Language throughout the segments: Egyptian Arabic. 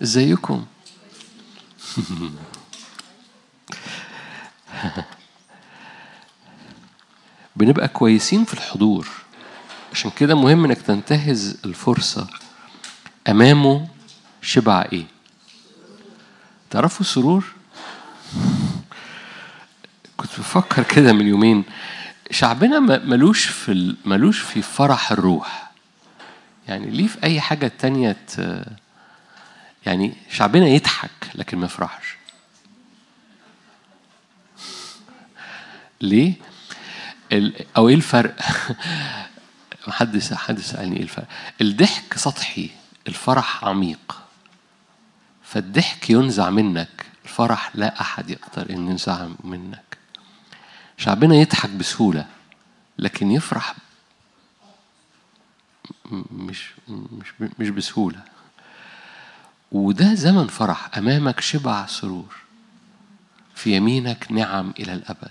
ازيكم بنبقى كويسين في الحضور عشان كده مهم انك تنتهز الفرصة امامه شبع ايه تعرفوا السرور كنت بفكر كده من يومين شعبنا م- ملوش في ال- ملوش في فرح الروح يعني ليه في اي حاجة تانية ت- يعني شعبنا يضحك لكن ما يفرحش ليه ال- او ايه الفرق حد س- حد سالني ايه الفرق الضحك سطحي الفرح عميق فالضحك ينزع منك الفرح لا احد يقدر ان ينزع منك شعبنا يضحك بسهوله لكن يفرح م- مش مش مش بسهوله وده زمن فرح امامك شبع سرور في يمينك نعم الى الابد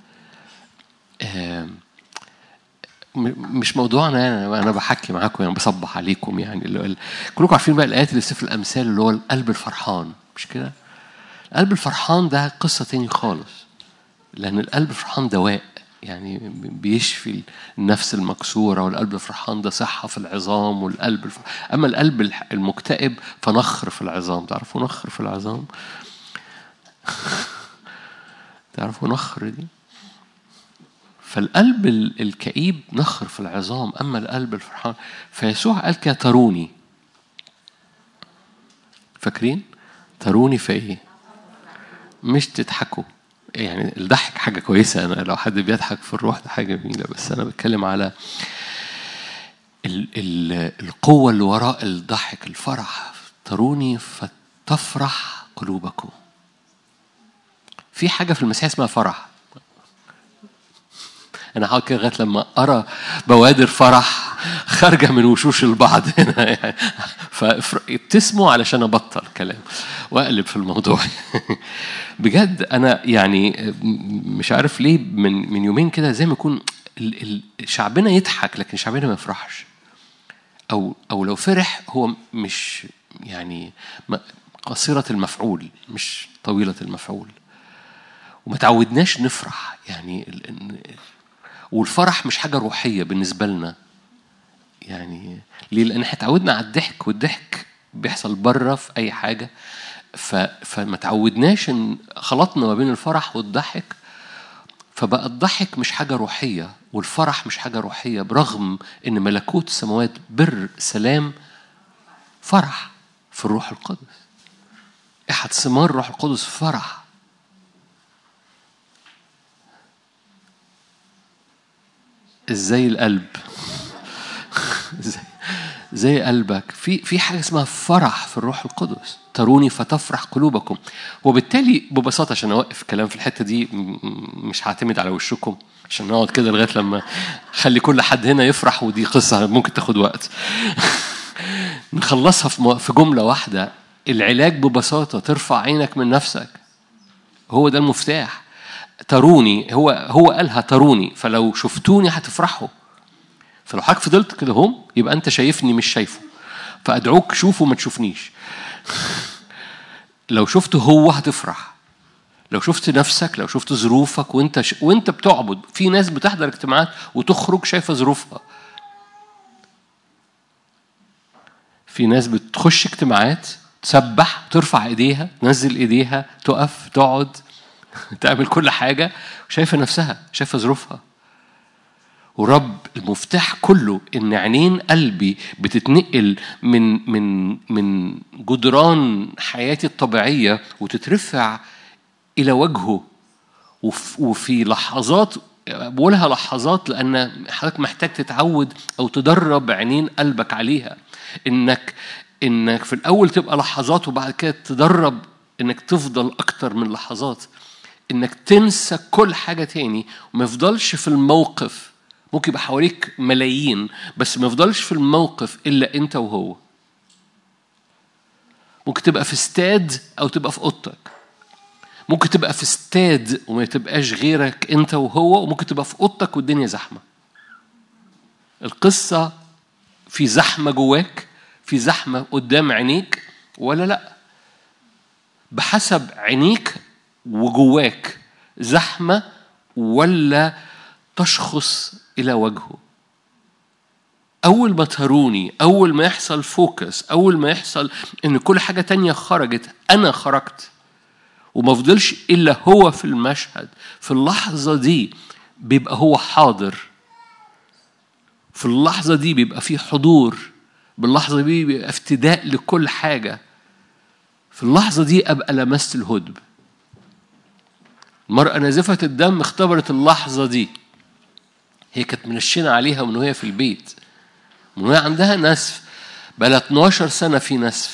آم، م- مش موضوعنا انا انا بحكي معاكم يعني بصبح عليكم يعني اللي هو ال- كلكم عارفين بقى الايات اللي في سفر الامثال اللي هو القلب الفرحان مش كده؟ القلب الفرحان ده قصه تاني خالص لان القلب الفرحان دواء يعني بيشفي النفس المكسوره والقلب الفرحان ده صحه في العظام والقلب الف... اما القلب الح- المكتئب فنخر في العظام تعرفوا نخر في العظام تعرفوا نخر دي فالقلب ال- الكئيب نخر في العظام اما القلب الفرحان فيسوع قال كده تروني فاكرين تروني في ايه مش تضحكوا يعني الضحك حاجة كويسة أنا لو حد بيضحك في الروح ده حاجة جميلة بس أنا بتكلم على ال ال القوة اللي وراء الضحك الفرح تروني فتفرح قلوبكم في حاجة في المسيح اسمها فرح أنا هقعد كده لغاية لما أرى بوادر فرح خارجة من وشوش البعض هنا يعني فابتسموا علشان أبطل كلام وأقلب في الموضوع بجد أنا يعني مش عارف ليه من من يومين كده زي ما يكون ال- ال- شعبنا يضحك لكن شعبنا ما يفرحش أو أو لو فرح هو مش يعني م- قصيرة المفعول مش طويلة المفعول وما تعودناش نفرح يعني ال- ال- والفرح مش حاجة روحية بالنسبة لنا يعني ليه؟ لأن احنا اتعودنا على الضحك والضحك بيحصل بره في أي حاجة ف... فما تعودناش إن خلطنا ما بين الفرح والضحك فبقى الضحك مش حاجة روحية والفرح مش حاجة روحية برغم إن ملكوت السماوات بر سلام فرح في الروح القدس أحد ثمار الروح القدس فرح ازاي القلب زي, زي قلبك في في حاجه اسمها فرح في الروح القدس تروني فتفرح قلوبكم وبالتالي ببساطه عشان اوقف الكلام في الحته دي م- م- مش هعتمد على وشكم عشان نقعد كده لغايه لما خلي كل حد هنا يفرح ودي قصه ممكن تاخد وقت نخلصها في م- في جمله واحده العلاج ببساطه ترفع عينك من نفسك هو ده المفتاح تروني هو هو قالها تروني فلو شفتوني هتفرحوا فلو حضرتك فضلت كده هم يبقى انت شايفني مش شايفه فادعوك شوفه ما تشوفنيش لو شفته هو هتفرح لو شفت نفسك لو شفت ظروفك وانت ش... وانت بتعبد في ناس بتحضر اجتماعات وتخرج شايفه ظروفها في ناس بتخش اجتماعات تسبح ترفع ايديها تنزل ايديها تقف تقعد تعمل كل حاجه شايفه نفسها شايفه ظروفها ورب المفتاح كله ان عينين قلبي بتتنقل من من من جدران حياتي الطبيعيه وتترفع الى وجهه وف- وفي لحظات بقولها لحظات لان حضرتك محتاج تتعود او تدرب عينين قلبك عليها انك انك في الاول تبقى لحظات وبعد كده تدرب انك تفضل اكتر من لحظات انك تنسى كل حاجه تاني وما يفضلش في الموقف ممكن يبقى حواليك ملايين بس ما يفضلش في الموقف الا انت وهو ممكن تبقى في استاد او تبقى في اوضتك ممكن تبقى في استاد وما تبقاش غيرك انت وهو وممكن تبقى في اوضتك والدنيا زحمه القصه في زحمه جواك في زحمه قدام عينيك ولا لا بحسب عينيك وجواك زحمة ولا تشخص إلى وجهه أول ما تروني أول ما يحصل فوكس أول ما يحصل إن كل حاجة تانية خرجت أنا خرجت وما فضلش إلا هو في المشهد في اللحظة دي بيبقى هو حاضر في اللحظة دي بيبقى في حضور باللحظة دي بيبقى افتداء لكل حاجة في اللحظة دي أبقى لمست الهدب المرأة نازفة الدم اختبرت اللحظة دي هي كانت منشنة عليها من وهي في البيت من وهي عندها نسف بقى 12 سنة في نسف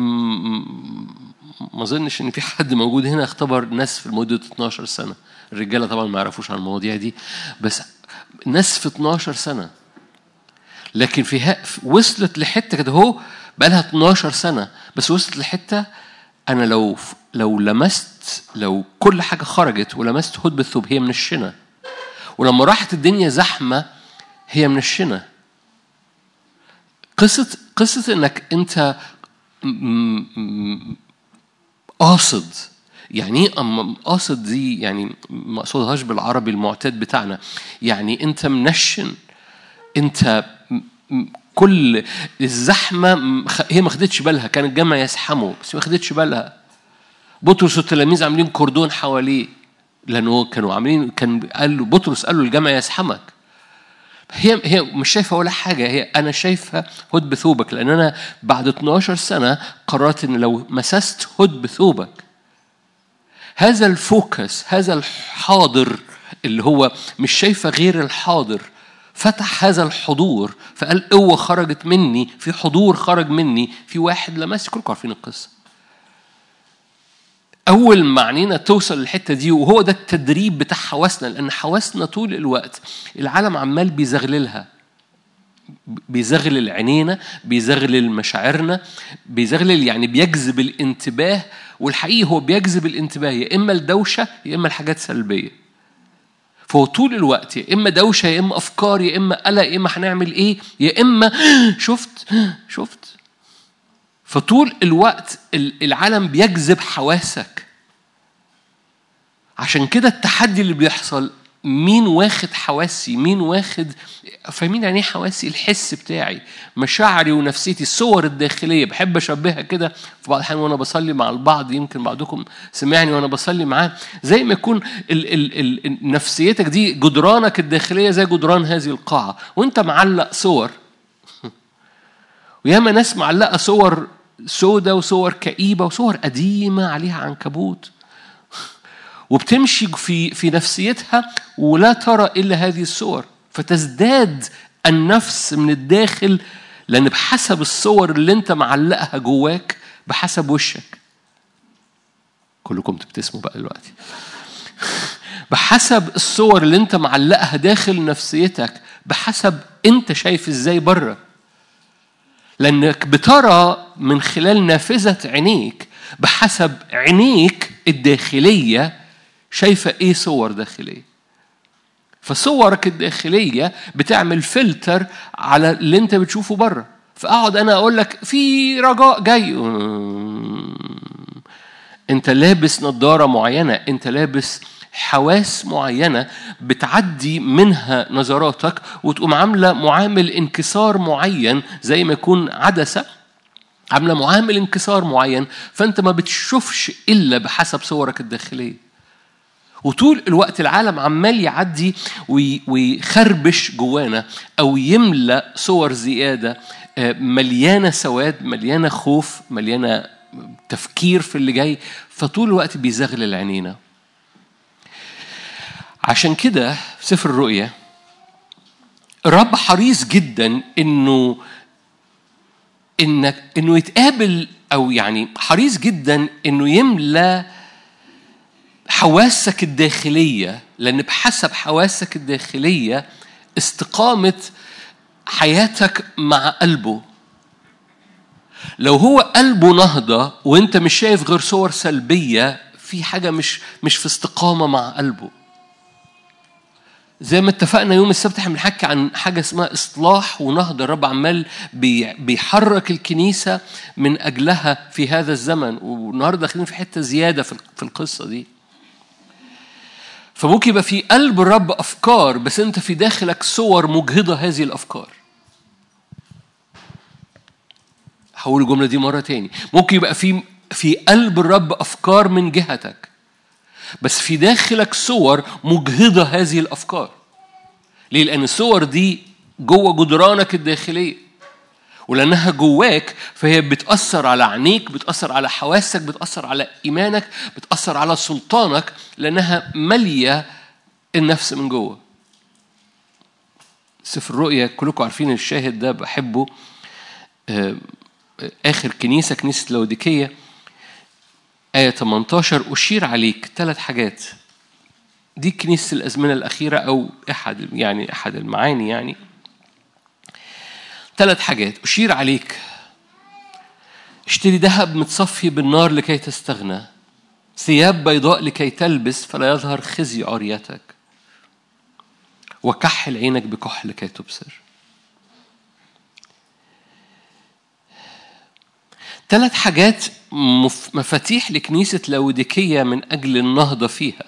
ما اظنش ان في حد موجود هنا اختبر نسف لمدة 12 سنة الرجالة طبعا ما يعرفوش عن المواضيع دي بس نسف 12 سنة لكن في وصلت لحتة كده اهو بقى لها 12 سنة بس وصلت لحتة أنا لو لو لمست لو كل حاجة خرجت ولمست هدب الثوب هي من الشنة ولما راحت الدنيا زحمة هي من الشنة قصة قصة إنك أنت قاصد يعني ايه قاصد دي يعني ما اقصدهاش بالعربي المعتاد بتاعنا يعني انت منشن انت كل الزحمه هي ما خدتش بالها كان الجمع يزحموا بس ما خدتش بالها بطرس والتلاميذ عاملين كردون حواليه لانه كانوا عاملين كان قال له بطرس قال له الجمع يزحمك هي هي مش شايفه ولا حاجه هي انا شايفه هد بثوبك لان انا بعد 12 سنه قررت ان لو مسست هد بثوبك هذا الفوكس هذا الحاضر اللي هو مش شايفه غير الحاضر فتح هذا الحضور فقال قوه خرجت مني في حضور خرج مني في واحد لمس كلكم عارفين القصه أول ما عنينا توصل للحتة دي وهو ده التدريب بتاع حواسنا لأن حواسنا طول الوقت العالم عمال بيزغللها بيزغلل عينينا بيزغلل مشاعرنا بيزغلل يعني بيجذب الانتباه والحقيقي هو بيجذب الانتباه يا إما الدوشة يا إما الحاجات سلبية فهو طول الوقت يا إما دوشة يا إما أفكار يا إما قلق يا إما هنعمل إيه يا إما شفت شفت فطول الوقت العالم بيجذب حواسك عشان كده التحدي اللي بيحصل مين واخد حواسي مين واخد فاهمين يعني ايه حواسي الحس بتاعي مشاعري ونفسيتي الصور الداخليه بحب اشبهها كده في بعض الاحيان وانا بصلي مع البعض يمكن بعضكم سمعني وانا بصلي معاه زي ما يكون ال ال ال نفسيتك دي جدرانك الداخليه زي جدران هذه القاعه وانت معلق صور وياما ناس معلقه صور سودة وصور كئيبة وصور قديمة عليها عنكبوت وبتمشي في في نفسيتها ولا ترى إلا هذه الصور فتزداد النفس من الداخل لأن بحسب الصور اللي أنت معلقها جواك بحسب وشك كلكم تبتسموا بقى دلوقتي بحسب الصور اللي انت معلقها داخل نفسيتك بحسب انت شايف ازاي بره لأنك بترى من خلال نافذة عينيك بحسب عينيك الداخلية شايفة إيه صور داخلية فصورك الداخلية بتعمل فلتر على اللي أنت بتشوفه بره فأقعد أنا أقول لك في رجاء جاي أنت لابس نظارة معينة أنت لابس حواس معينة بتعدي منها نظراتك وتقوم عاملة معامل انكسار معين زي ما يكون عدسة عاملة معامل انكسار معين فأنت ما بتشوفش إلا بحسب صورك الداخلية وطول الوقت العالم عمال يعدي ويخربش جوانا أو يملأ صور زيادة مليانة سواد مليانة خوف مليانة تفكير في اللي جاي فطول الوقت بيزغلل عينينا عشان كده في سفر الرؤيا الرب حريص جدا انه انك انه يتقابل او يعني حريص جدا انه يملى حواسك الداخليه لان بحسب حواسك الداخليه استقامه حياتك مع قلبه لو هو قلبه نهضه وانت مش شايف غير صور سلبيه في حاجه مش مش في استقامه مع قلبه زي ما اتفقنا يوم السبت احنا بنحكي عن حاجه اسمها اصلاح ونهضه الرب عمال بي- بيحرك الكنيسه من اجلها في هذا الزمن والنهارده داخلين في حته زياده في في القصه دي فممكن يبقى في قلب الرب افكار بس انت في داخلك صور مجهضه هذه الافكار هقول الجمله دي مره تاني ممكن يبقى في في قلب الرب افكار من جهتك بس في داخلك صور مجهضه هذه الافكار ليه لان الصور دي جوه جدرانك الداخليه ولانها جواك فهي بتاثر على عينيك بتاثر على حواسك بتاثر على ايمانك بتاثر على سلطانك لانها ماليه النفس من جوه سفر الرؤيا كلكم عارفين الشاهد ده بحبه آه، آخر كنيسة كنيسة لوديكية آية 18 أشير عليك ثلاث حاجات دي كنيسة الأزمنة الأخيرة أو أحد يعني أحد المعاني يعني ثلاث حاجات أشير عليك اشتري ذهب متصفي بالنار لكي تستغنى ثياب بيضاء لكي تلبس فلا يظهر خزي عريتك وكحل عينك بكحل لكي تبصر ثلاث حاجات مف- مفاتيح لكنيسة لاوديكية من أجل النهضة فيها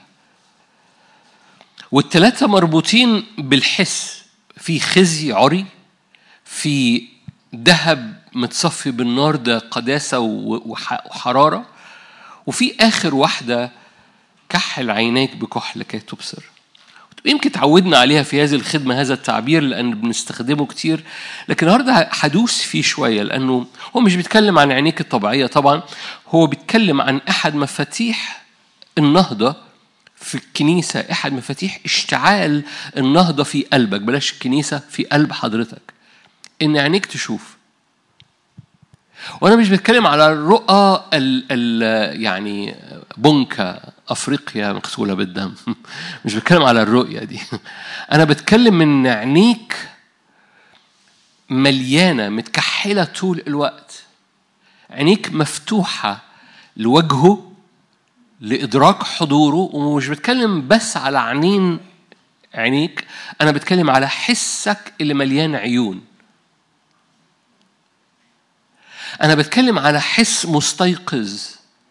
والثلاثة مربوطين بالحس في خزي عري في ذهب متصفي بالنار ده قداسة و- وح- وحرارة وفي آخر واحدة كحل عينيك بكحل كي تبصر يمكن تعودنا عليها في هذه الخدمة هذا التعبير لأن بنستخدمه كتير لكن النهاردة هدوس فيه شوية لأنه هو مش بيتكلم عن عينيك الطبيعية طبعا هو بيتكلم عن أحد مفاتيح النهضة في الكنيسة أحد مفاتيح اشتعال النهضة في قلبك بلاش الكنيسة في قلب حضرتك إن عينيك تشوف وانا مش بتكلم على الرؤى ال ال يعني بنكا افريقيا مغسوله بالدم مش بتكلم على الرؤيه دي انا بتكلم من عينيك مليانه متكحله طول الوقت عينيك مفتوحه لوجهه لادراك حضوره ومش بتكلم بس على عينين عينيك انا بتكلم على حسك اللي مليان عيون أنا بتكلم على حس مستيقظ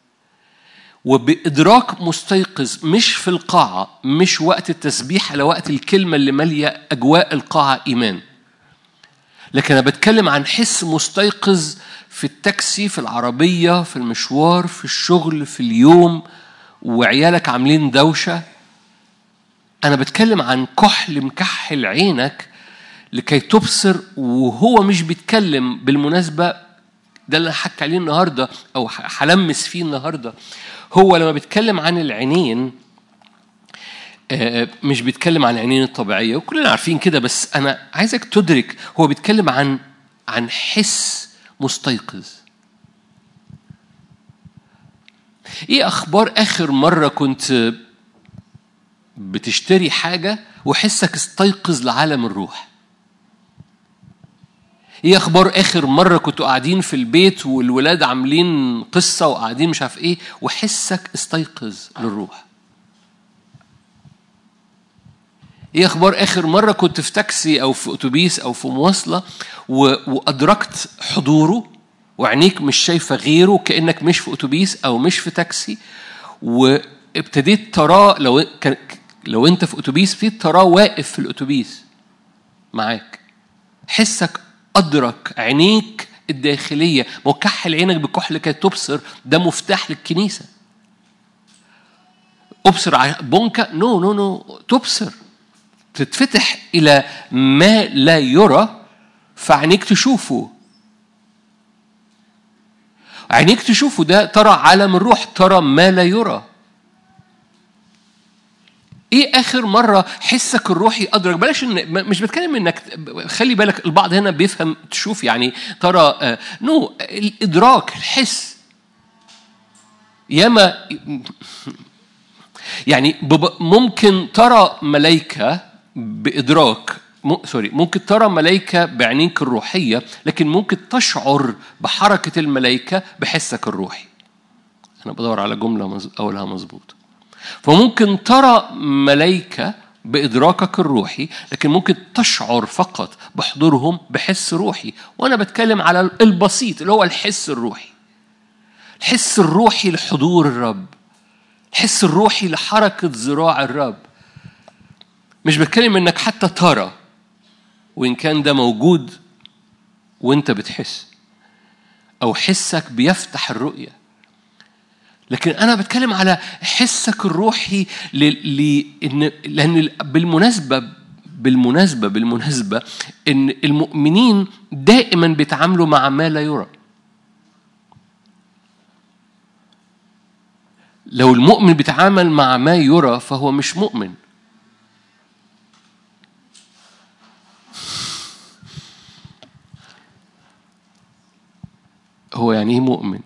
وبإدراك مستيقظ مش في القاعة مش وقت التسبيح على وقت الكلمة اللي مالية أجواء القاعة إيمان لكن أنا بتكلم عن حس مستيقظ في التاكسي في العربية في المشوار في الشغل في اليوم وعيالك عاملين دوشة أنا بتكلم عن كحل مكحل عينك لكي تبصر وهو مش بيتكلم بالمناسبة ده اللي حكى عليه النهارده او هلمس فيه النهارده هو لما بيتكلم عن العينين آه، مش بيتكلم عن العينين الطبيعيه وكلنا عارفين كده بس انا عايزك تدرك هو بيتكلم عن عن حس مستيقظ ايه اخبار اخر مره كنت بتشتري حاجه وحسك استيقظ لعالم الروح ايه اخبار اخر مره كنتوا قاعدين في البيت والولاد عاملين قصه وقاعدين مش عارف ايه وحسك استيقظ للروح ايه اخبار اخر مره كنت في تاكسي او في اتوبيس او في مواصله و... وادركت حضوره وعينيك مش شايفه غيره كانك مش في اتوبيس او مش في تاكسي وابتديت تراه لو كان لو انت في اتوبيس ابتديت تراه واقف في الاتوبيس معاك حسك أدرك عينيك الداخلية مكحل عينك بكحل كي تبصر ده مفتاح للكنيسة أبصر على بنكة نو نو نو تبصر تتفتح إلى ما لا يرى فعينيك تشوفه عينيك تشوفه ده ترى عالم الروح ترى ما لا يرى ايه اخر مره حسك الروحي ادرك بلاش ان مش بتكلم انك خلي بالك البعض هنا بيفهم تشوف يعني ترى آه نو الادراك الحس ياما يعني ممكن ترى ملائكه بادراك سوري ممكن ترى ملائكه بعينيك الروحيه لكن ممكن تشعر بحركه الملائكه بحسك الروحي انا بدور على جمله اقولها مظبوط فممكن ترى ملائكة بإدراكك الروحي لكن ممكن تشعر فقط بحضورهم بحس روحي وأنا بتكلم على البسيط اللي هو الحس الروحي الحس الروحي لحضور الرب الحس الروحي لحركة ذراع الرب مش بتكلم انك حتى ترى وان كان ده موجود وانت بتحس او حسك بيفتح الرؤيه لكن انا بتكلم على حسك الروحي ل... ل... إن... لان بالمناسبه بالمناسبه بالمناسبه ان المؤمنين دائما بيتعاملوا مع ما لا يرى لو المؤمن بيتعامل مع ما يرى فهو مش مؤمن هو يعني ايه مؤمن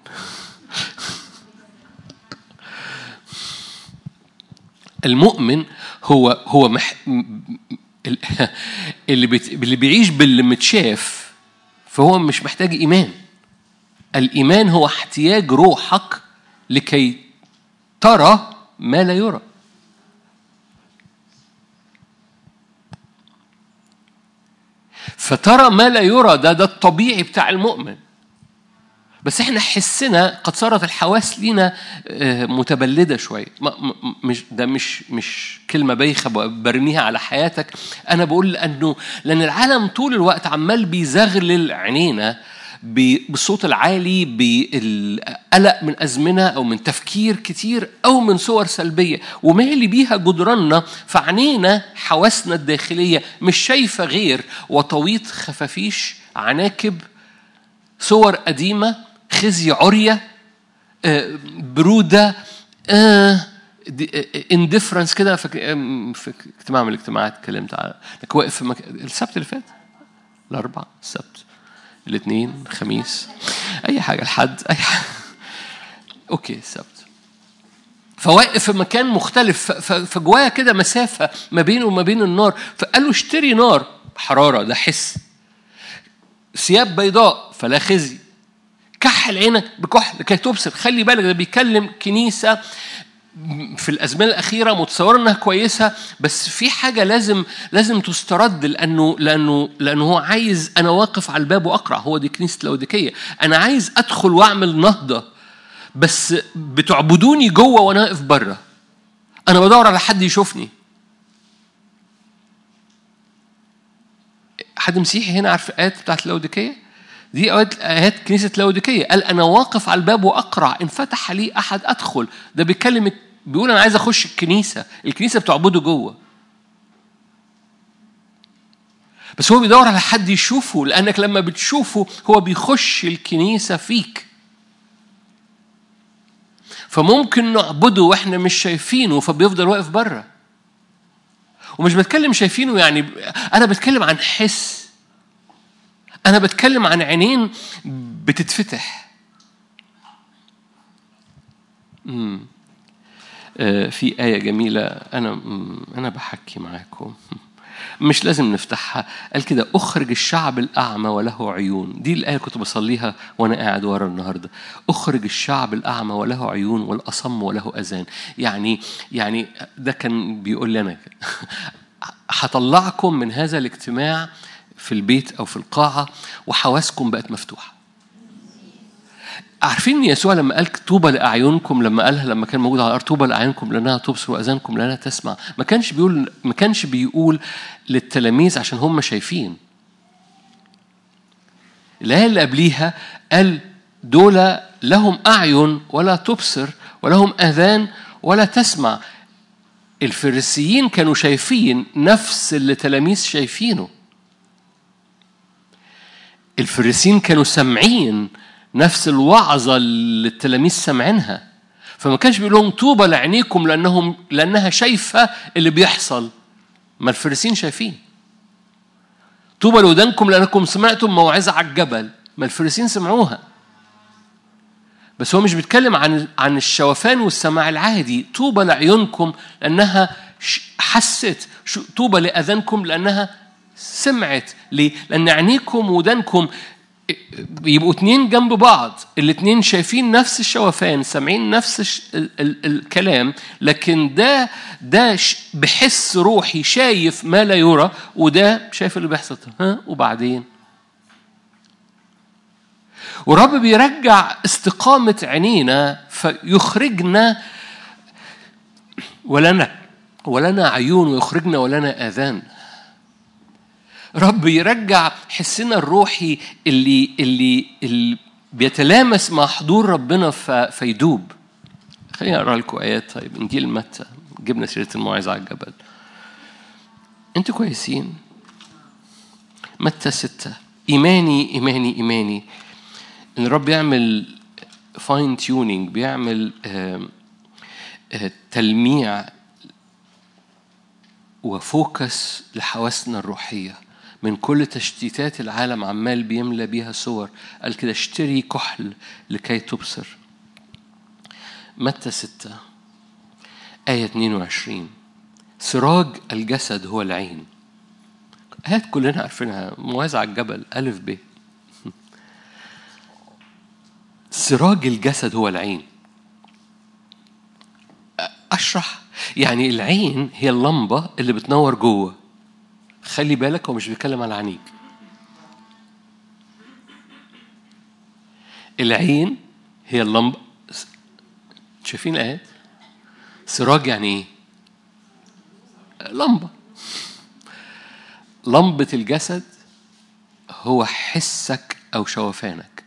المؤمن هو هو مح... اللي بت... اللي بيعيش باللي متشاف فهو مش محتاج ايمان الايمان هو احتياج روحك لكي ترى ما لا يرى فترى ما لا يرى ده ده الطبيعي بتاع المؤمن بس احنا حسنا قد صارت الحواس لينا متبلده شويه مش ده مش مش كلمه بايخه برميها على حياتك انا بقول لانه لان العالم طول الوقت عمال بيزغلل عينينا بالصوت العالي بالقلق من أزمنة أو من تفكير كتير أو من صور سلبية ومالي بيها جدراننا فعنينا حواسنا الداخلية مش شايفة غير وطويط خفافيش عناكب صور قديمة خزي عرية برودة اندفرنس كده في اجتماع من الاجتماعات اتكلمت على انك واقف في مك... السبت اللي فات الاربعاء السبت الاثنين الخميس اي حاجه الحد اي حاجه اوكي السبت فواقف في مكان مختلف فجوايا كده مسافه ما بينه وما بين النار فقال له اشتري نار حراره ده حس ثياب بيضاء فلا خزي كحل عينك بكحل لكي تبصر خلي بالك ده بيكلم كنيسه في الازمنه الاخيره متصوره انها كويسه بس في حاجه لازم لازم تسترد لانه لانه لانه هو عايز انا واقف على الباب واقرع هو دي كنيسه لوديكيه انا عايز ادخل واعمل نهضه بس بتعبدوني جوه وانا واقف بره انا بدور على حد يشوفني حد مسيحي هنا عارف الايات بتاعت لوديكيه دي اوقات ايات كنيسه لوديكيه قال انا واقف على الباب واقرع ان فتح لي احد ادخل ده بيتكلم بيقول انا عايز اخش الكنيسه الكنيسه بتعبده جوه بس هو بيدور على حد يشوفه لانك لما بتشوفه هو بيخش الكنيسه فيك فممكن نعبده واحنا مش شايفينه فبيفضل واقف بره ومش بتكلم شايفينه يعني انا بتكلم عن حس انا بتكلم عن عينين بتتفتح امم آه في آية جميلة أنا أنا بحكي معاكم مش لازم نفتحها قال كده أخرج الشعب الأعمى وله عيون دي الآية كنت بصليها وأنا قاعد ورا النهاردة أخرج الشعب الأعمى وله عيون والأصم وله أذان يعني يعني ده كان بيقول لي أنا هطلعكم من هذا الاجتماع في البيت أو في القاعة وحواسكم بقت مفتوحة عارفين ان يسوع لما قال طوبى لاعينكم لما قالها لما كان موجود على الارض طوبى لاعينكم لانها تبصر واذانكم لانها تسمع ما كانش بيقول ما كانش بيقول للتلاميذ عشان هم شايفين الايه اللي قبليها قال دول لهم اعين ولا تبصر ولهم اذان ولا تسمع الفريسيين كانوا شايفين نفس اللي تلاميذ شايفينه الفريسيين كانوا سامعين نفس الوعظة اللي التلاميذ سامعينها فما كانش بيقول لهم طوبى لعينيكم لأنهم لأنها شايفة اللي بيحصل ما الفريسيين شايفين طوبى لودانكم لأنكم سمعتم موعظة على الجبل ما الفريسيين سمعوها بس هو مش بيتكلم عن عن الشوفان والسماع العادي طوبى لعيونكم لأنها حست طوبى لأذانكم لأنها سمعت ليه؟ لأن عينيكم ودانكم يبقوا اتنين جنب بعض الاتنين شايفين نفس الشوفان سامعين نفس الش... ال... ال... الكلام لكن ده ده ش... بحس روحي شايف ما لا يرى وده شايف اللي بيحصل ها وبعدين ورب بيرجع استقامة عينينا فيخرجنا ولنا ولنا عيون ويخرجنا ولنا آذان رب يرجع حسنا الروحي اللي اللي, اللي بيتلامس مع حضور ربنا فيدوب خليني اقرا لكم ايات طيب انجيل متى جبنا سيره الموعظه على الجبل انتوا كويسين متى ستة إيماني إيماني إيماني إن الرب يعمل فاين تيونينج بيعمل تلميع وفوكس لحواسنا الروحية من كل تشتيتات العالم عمال بيملى بيها صور قال كده اشتري كحل لكي تبصر متى ستة آية 22 سراج الجسد هو العين آيات كلنا عارفينها موازع على الجبل ألف ب سراج الجسد هو العين أشرح يعني العين هي اللمبة اللي بتنور جوه خلي بالك هو مش بيتكلم على عينيك العين هي اللمبة شايفين الآيات سراج يعني إيه لمبة لمبة الجسد هو حسك أو شوفانك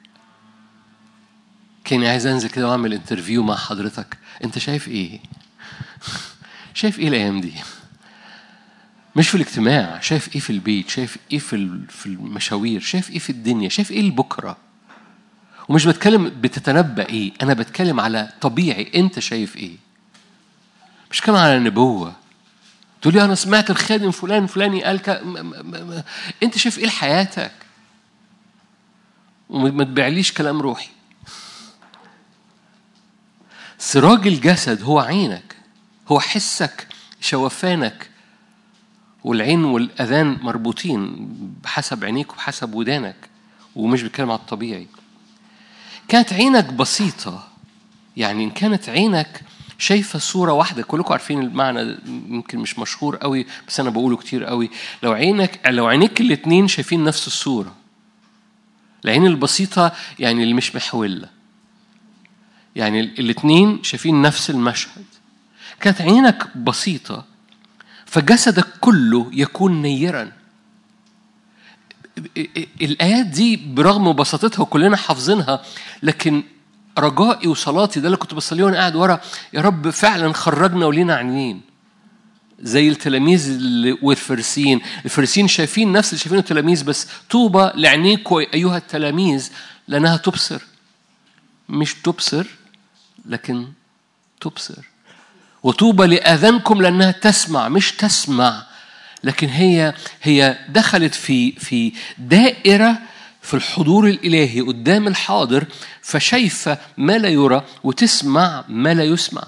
كاني عايز أنزل كده وأعمل انترفيو مع حضرتك أنت شايف إيه شايف إيه الأيام دي مش في الاجتماع شايف ايه في البيت شايف ايه في في المشاوير شايف ايه في الدنيا شايف ايه لبكره ومش بتكلم بتتنبأ ايه انا بتكلم على طبيعي انت شايف ايه مش كلام على النبوة تقول لي انا سمعت الخادم فلان فلاني قال ك... م... م... م... انت شايف ايه لحياتك وما تبيعليش كلام روحي سراج الجسد هو عينك هو حسك شوفانك والعين والأذان مربوطين بحسب عينيك وبحسب ودانك ومش بيتكلم على الطبيعي كانت عينك بسيطة يعني إن كانت عينك شايفة صورة واحدة كلكم عارفين المعنى يمكن مش مشهور قوي بس أنا بقوله كتير قوي لو عينك لو عينيك الاتنين شايفين نفس الصورة العين البسيطة يعني اللي مش محولة يعني الاتنين شايفين نفس المشهد كانت عينك بسيطة فجسدك كله يكون نيرا الآيات دي برغم بساطتها وكلنا حافظينها لكن رجائي وصلاتي ده اللي كنت بصليه وانا قاعد ورا يا رب فعلا خرجنا ولينا عينين زي التلاميذ والفرسين الفرسين شايفين نفس اللي شايفينه التلاميذ بس طوبى لعينيكم ايها التلاميذ لانها تبصر مش تبصر لكن تبصر وطوبى لآذانكم لأنها تسمع مش تسمع لكن هي هي دخلت في في دائرة في الحضور الإلهي قدام الحاضر فشايفة ما لا يرى وتسمع ما لا يسمع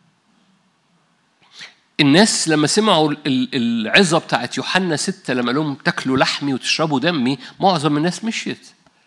الناس لما سمعوا العظة بتاعت يوحنا ستة لما لهم تاكلوا لحمي وتشربوا دمي معظم الناس مشيت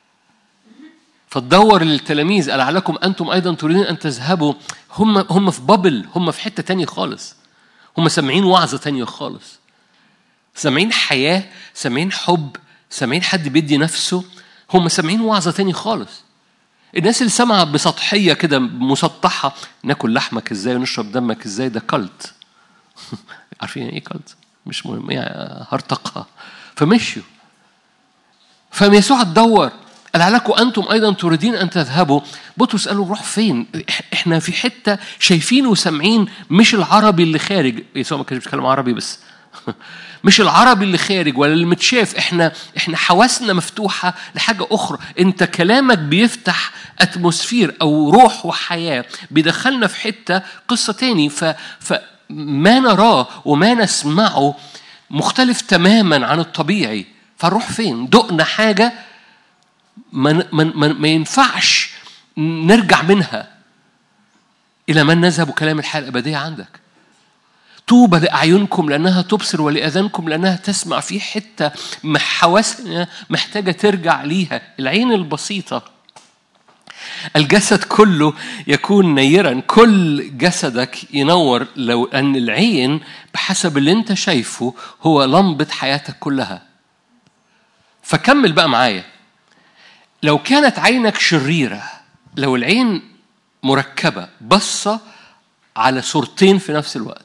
فتدور للتلاميذ ألعلكم أنتم أيضا تريدون أن تذهبوا هم هم في بابل هم في حتة تانية خالص هم سامعين وعظة تانية خالص سامعين حياة سامعين حب سامعين حد بيدي نفسه هم سامعين وعظة تانية خالص الناس اللي سامعة بسطحية كده مسطحة ناكل لحمك ازاي ونشرب دمك ازاي ده كلت عارفين ايه كلت مش مهم يعني هرتقها فمشيوا فقام يسوع تدور لعلكم أنتم أيضا تريدين أن تذهبوا بطرس قال له روح فين إحنا في حتة شايفين وسامعين مش العربي اللي خارج يسوع ما كانش بيتكلم عربي بس مش العربي اللي خارج ولا اللي متشاف احنا احنا حواسنا مفتوحه لحاجه اخرى انت كلامك بيفتح اتموسفير او روح وحياه بيدخلنا في حته قصه تاني ف فما نراه وما نسمعه مختلف تماما عن الطبيعي فنروح فين دقنا حاجه ما, ما, ما ينفعش نرجع منها إلى من نذهب كلام الحياة الأبدية عندك طوبى لأعينكم لأنها تبصر ولأذانكم لأنها تسمع في حتة حواسنا محتاجة ترجع ليها العين البسيطة الجسد كله يكون نيرا كل جسدك ينور لو أن العين بحسب اللي أنت شايفه هو لمبة حياتك كلها فكمل بقى معايا لو كانت عينك شريرة لو العين مركبة بصة على صورتين في نفس الوقت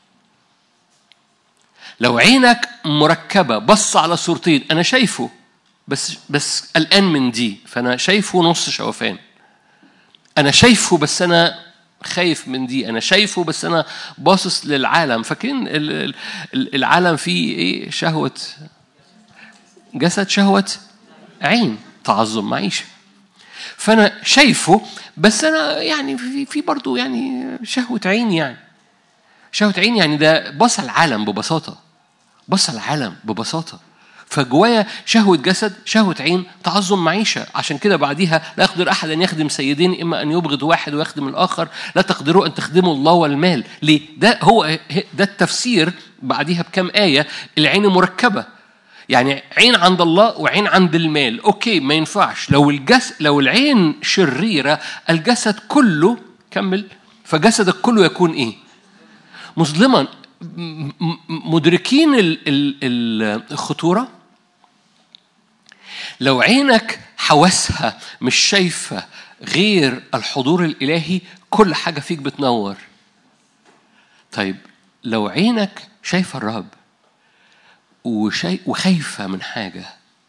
لو عينك مركبة بص على صورتين أنا شايفه بس بس قلقان من دي فأنا شايفه نص شوفان أنا شايفه بس أنا خايف من دي أنا شايفه بس أنا باصص للعالم فاكرين العالم فيه إيه شهوة جسد شهوة عين تعظم معيشة فأنا شايفه بس أنا يعني في في برضه يعني شهوة عين يعني شهوة عين يعني ده بص العالم ببساطة بص العالم ببساطة فجوايا شهوة جسد شهوة عين تعظم معيشة عشان كده بعديها لا يقدر أحد أن يخدم سيدين إما أن يبغض واحد ويخدم الآخر لا تقدروا أن تخدموا الله والمال ليه؟ ده هو ده التفسير بعديها بكم آية العين مركبة يعني عين عند الله وعين عند المال اوكي ما ينفعش لو الجس لو العين شريره الجسد كله كمل فجسدك كله يكون ايه مظلما مدركين الخطوره لو عينك حواسها مش شايفه غير الحضور الالهي كل حاجه فيك بتنور طيب لو عينك شايفه الرب وشي... وخايفة من حاجة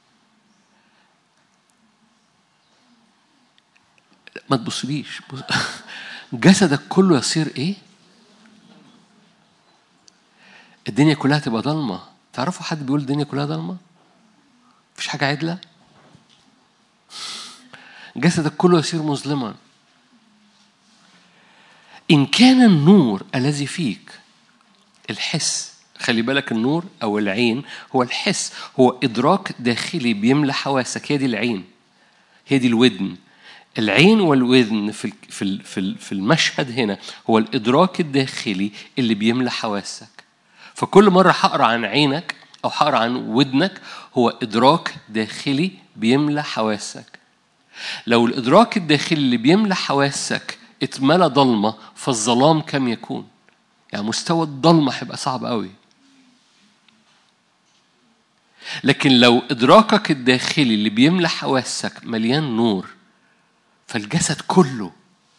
ما تبصليش بص... جسدك كله يصير ايه؟ الدنيا كلها تبقى ضلمة تعرفوا حد بيقول الدنيا كلها ضلمة؟ مفيش حاجة عدلة؟ جسدك كله يصير مظلما إن كان النور الذي فيك الحس خلي بالك النور او العين هو الحس هو ادراك داخلي بيملى حواسك هي دي العين هي دي الودن العين والودن في في في المشهد هنا هو الادراك الداخلي اللي بيملى حواسك فكل مره هقرا عن عينك او هقرا عن ودنك هو ادراك داخلي بيملى حواسك لو الادراك الداخلي اللي بيملى حواسك اتملى ضلمه فالظلام كم يكون يعني مستوى الضلمه هيبقى صعب قوي لكن لو إدراكك الداخلي اللي بيملى حواسك مليان نور فالجسد كله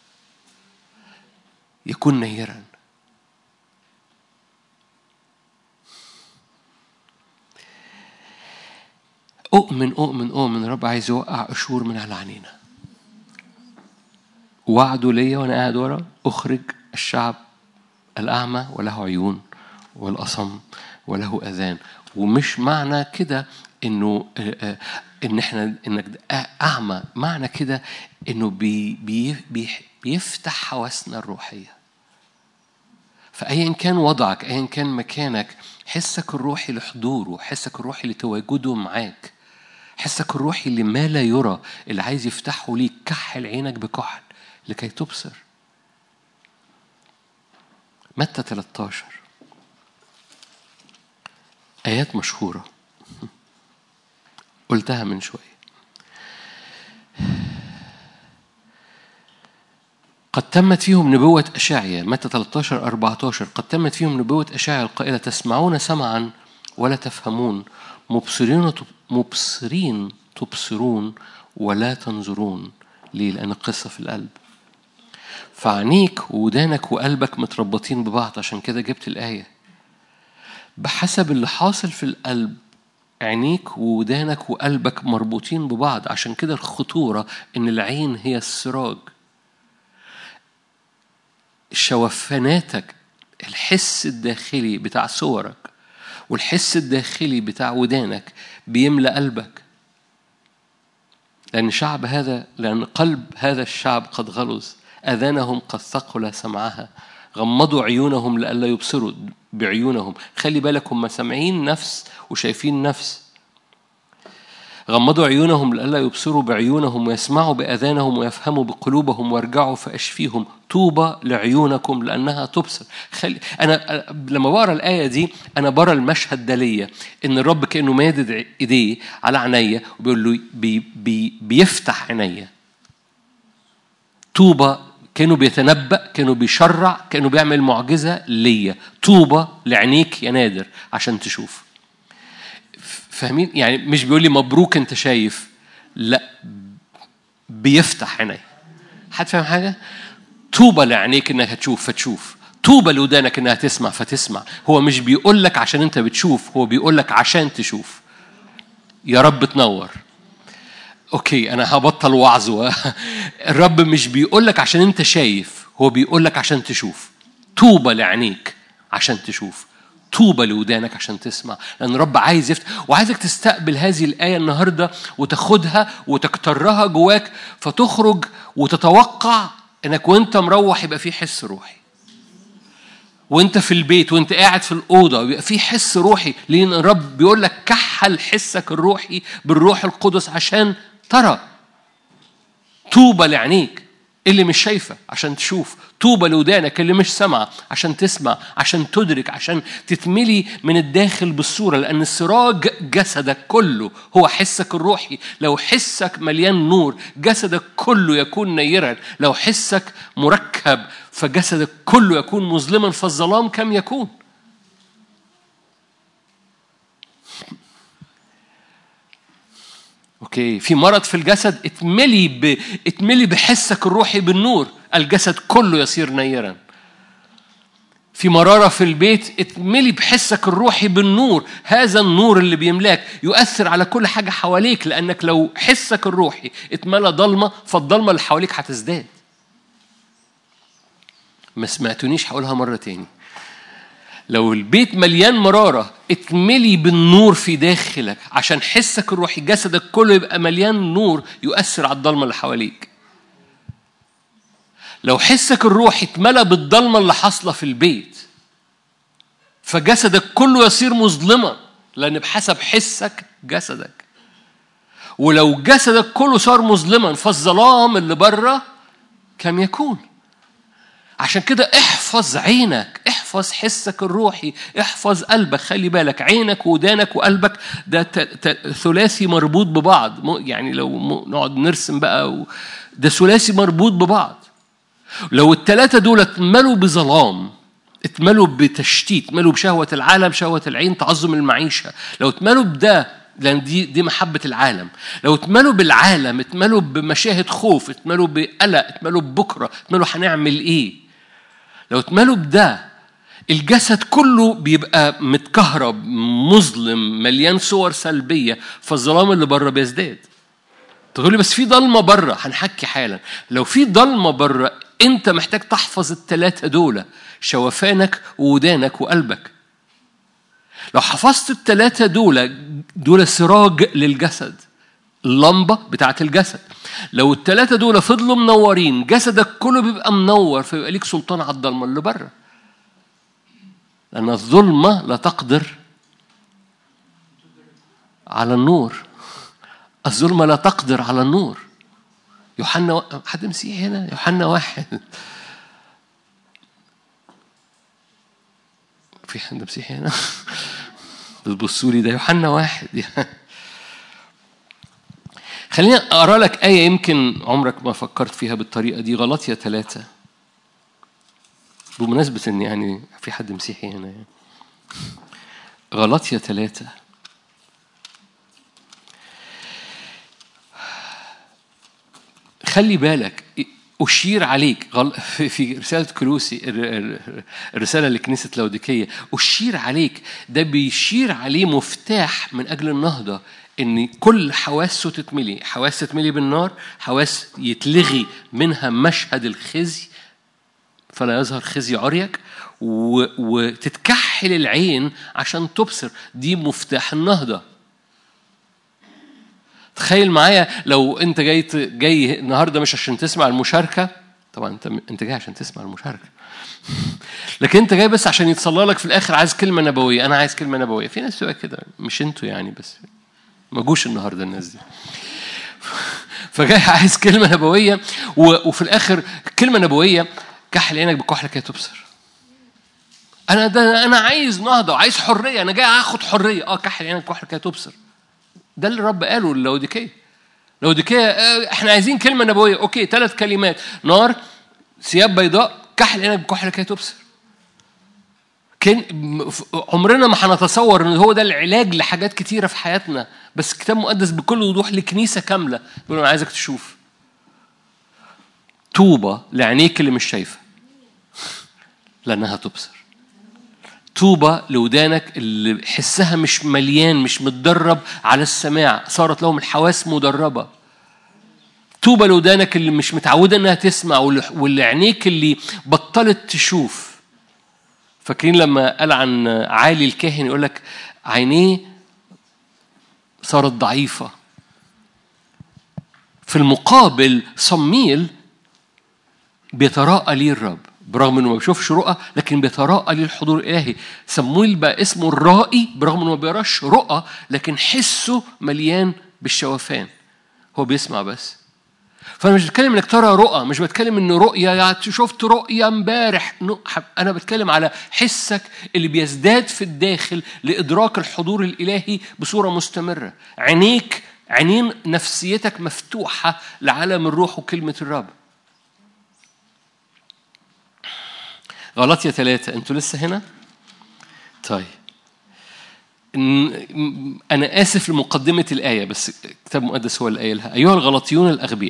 يكون نيرا أؤمن أؤمن أؤمن رب عايز يوقع قشور من على عينينا وعده ليا وأنا قاعد ورا أخرج الشعب الأعمى وله عيون والأصم وله أذان ومش معنى كده انه آه، آه، ان احنا انك اعمى معنى كده انه بي بي بي بيفتح حواسنا الروحيه فايا كان وضعك ايا كان مكانك حسك الروحي لحضوره حسك الروحي لتواجده معاك حسك الروحي اللي ما لا يرى اللي عايز يفتحه ليك كحل عينك بكحل لكي تبصر متى 13 آيات مشهورة قلتها من شوية قد تمت فيهم نبوة أشعيا متى 13 14 قد تمت فيهم نبوة أشعيا القائلة تسمعون سمعا ولا تفهمون مبصرين مبصرين تبصرون ولا تنظرون ليه؟ لأن القصة في القلب فعينيك وودانك وقلبك متربطين ببعض عشان كده جبت الآية بحسب اللي حاصل في القلب عينيك وودانك وقلبك مربوطين ببعض عشان كده الخطورة إن العين هي السراج شوفاناتك الحس الداخلي بتاع صورك والحس الداخلي بتاع ودانك بيملى قلبك لأن شعب هذا لأن قلب هذا الشعب قد غلظ أذانهم قد ثقل سمعها غمضوا عيونهم لئلا يبصروا بعيونهم خلي بالك هم سامعين نفس وشايفين نفس غمضوا عيونهم لئلا يبصروا بعيونهم ويسمعوا بآذانهم ويفهموا بقلوبهم وارجعوا فأشفيهم طوبى لعيونكم لأنها تبصر خلي أنا لما بقرا الآية دي أنا برى المشهد ده ليا إن الرب كأنه مادد إيديه على عينيا وبيقول له بي بي بيفتح عينيا طوبى كانوا بيتنبأ كانوا بيشرع كانوا بيعمل معجزة ليا طوبى لعينيك يا نادر عشان تشوف فاهمين يعني مش بيقول لي مبروك انت شايف لا بيفتح عيني حد فاهم حاجة طوبى لعينيك انك هتشوف فتشوف طوبى لودانك انها تسمع فتسمع هو مش بيقول لك عشان انت بتشوف هو بيقول لك عشان تشوف يا رب تنور اوكي انا هبطل وعظ الرب مش بيقول لك عشان انت شايف هو بيقول لك عشان تشوف طوبى لعينيك عشان تشوف طوبى لودانك عشان تسمع لان الرب عايز يفتح وعايزك تستقبل هذه الايه النهارده وتاخدها وتكترها جواك فتخرج وتتوقع انك وانت مروح يبقى في حس روحي وانت في البيت وانت قاعد في الاوضه بيبقى في حس روحي لان الرب بيقول لك كحل حسك الروحي بالروح القدس عشان ترى طوبى لعينيك اللي مش شايفه عشان تشوف طوبى لودانك اللي مش سامعه عشان تسمع عشان تدرك عشان تتملي من الداخل بالصوره لان سراج جسدك كله هو حسك الروحي لو حسك مليان نور جسدك كله يكون نيرا لو حسك مركب فجسدك كله يكون مظلما فالظلام كم يكون اوكي في مرض في الجسد اتملي ب... اتملي بحسك الروحي بالنور الجسد كله يصير نيرا في مرارة في البيت اتملي بحسك الروحي بالنور هذا النور اللي بيملاك يؤثر على كل حاجة حواليك لأنك لو حسك الروحي اتملى ضلمة فالضلمة اللي حواليك هتزداد ما سمعتونيش هقولها مرة تاني لو البيت مليان مرارة اتملي بالنور في داخلك عشان حسك الروحي جسدك كله يبقى مليان نور يؤثر على الضلمة اللي حواليك لو حسك الروحي اتملى بالضلمة اللي حاصلة في البيت فجسدك كله يصير مظلما لأن بحسب حسك جسدك ولو جسدك كله صار مظلما فالظلام اللي بره كم يكون عشان كده احفظ عينك احفظ حسك الروحي احفظ قلبك خلي بالك عينك ودانك وقلبك ده ثلاثي مربوط ببعض يعني لو نقعد نرسم بقى ده ثلاثي مربوط ببعض لو الثلاثة دول اتملوا بظلام اتملوا بتشتيت اتملوا بشهوة العالم شهوة العين تعظم المعيشة لو اتملوا بده لأن دي دي محبة العالم لو اتملوا بالعالم اتملوا بمشاهد خوف اتملوا بقلق اتملوا ببكرة اتملوا هنعمل ايه لو اتملوا بده الجسد كله بيبقى متكهرب مظلم مليان صور سلبية فالظلام اللي بره بيزداد تقول لي بس في ضلمة بره هنحكي حالا لو في ضلمة بره انت محتاج تحفظ الثلاثة دول شوفانك وودانك وقلبك لو حفظت الثلاثة دول دول سراج للجسد اللمبة بتاعت الجسد لو الثلاثة دول فضلوا منورين جسدك كله بيبقى منور فيبقى ليك سلطان على الضلمة اللي بره لأن الظلمة لا تقدر على النور الظلمة لا تقدر على النور يوحنا حد مسيحي هنا يوحنا واحد في حد مسيحي هنا بتبصوا لي ده يوحنا واحد خليني اقرا لك ايه يمكن عمرك ما فكرت فيها بالطريقه دي غلطيه ثلاثه بمناسبه ان يعني في حد مسيحي هنا يعني. غلطيه ثلاثه خلي بالك أشير عليك في رسالة كلوسي الرسالة لكنيسة لوديكية أشير عليك ده بيشير عليه مفتاح من أجل النهضة إن كل حواسه تتملي حواس تتملي بالنار حواس يتلغي منها مشهد الخزي فلا يظهر خزي عريك وتتكحل العين عشان تبصر دي مفتاح النهضه تخيل معايا لو انت جاي جاي النهارده مش عشان تسمع المشاركه طبعا انت انت جاي عشان تسمع المشاركه لكن انت جاي بس عشان يتصلى لك في الاخر عايز كلمه نبويه انا عايز كلمه نبويه في ناس تبقى كده مش انتوا يعني بس ما جوش النهارده الناس دي فجاي عايز كلمه نبويه وفي الاخر كلمه نبويه كحل عينك بكحل كي تبصر انا ده انا عايز نهضه وعايز حريه انا جاي اخد حريه اه كحل عينك بكحل كي تبصر ده اللي الرب قاله للاوديكيه لوديكيه آه، احنا عايزين كلمه نبويه اوكي ثلاث كلمات نار ثياب بيضاء كحل عينك بكحل كي تبصر كان عمرنا ما هنتصور ان هو ده العلاج لحاجات كتيره في حياتنا بس الكتاب المقدس بكل وضوح لكنيسه كامله بيقول انا عايزك تشوف طوبى لعينيك اللي مش شايفه لانها تبصر طوبى لودانك اللي حسها مش مليان مش متدرب على السماع صارت لهم الحواس مدربه طوبى لودانك اللي مش متعوده انها تسمع واللي عينيك اللي بطلت تشوف فاكرين لما قال عن عالي الكاهن يقول لك عينيه صارت ضعيفة في المقابل صميل بيتراءى ليه الرب برغم انه ما بيشوفش رؤى لكن بيتراءى ليه الحضور الالهي صمويل بقى اسمه الرائي برغم انه ما بيراش رؤى لكن حسه مليان بالشوفان هو بيسمع بس فانا مش بتكلم انك ترى رؤى مش بتكلم ان رؤيه يعني شفت رؤيه امبارح انا بتكلم على حسك اللي بيزداد في الداخل لادراك الحضور الالهي بصوره مستمره عينيك عينين نفسيتك مفتوحه لعالم الروح وكلمه الرب غلطية ثلاثة أنتوا لسه هنا؟ طيب أنا آسف لمقدمة الآية بس الكتاب المقدس هو الآية لها أيها الغلطيون الأغبياء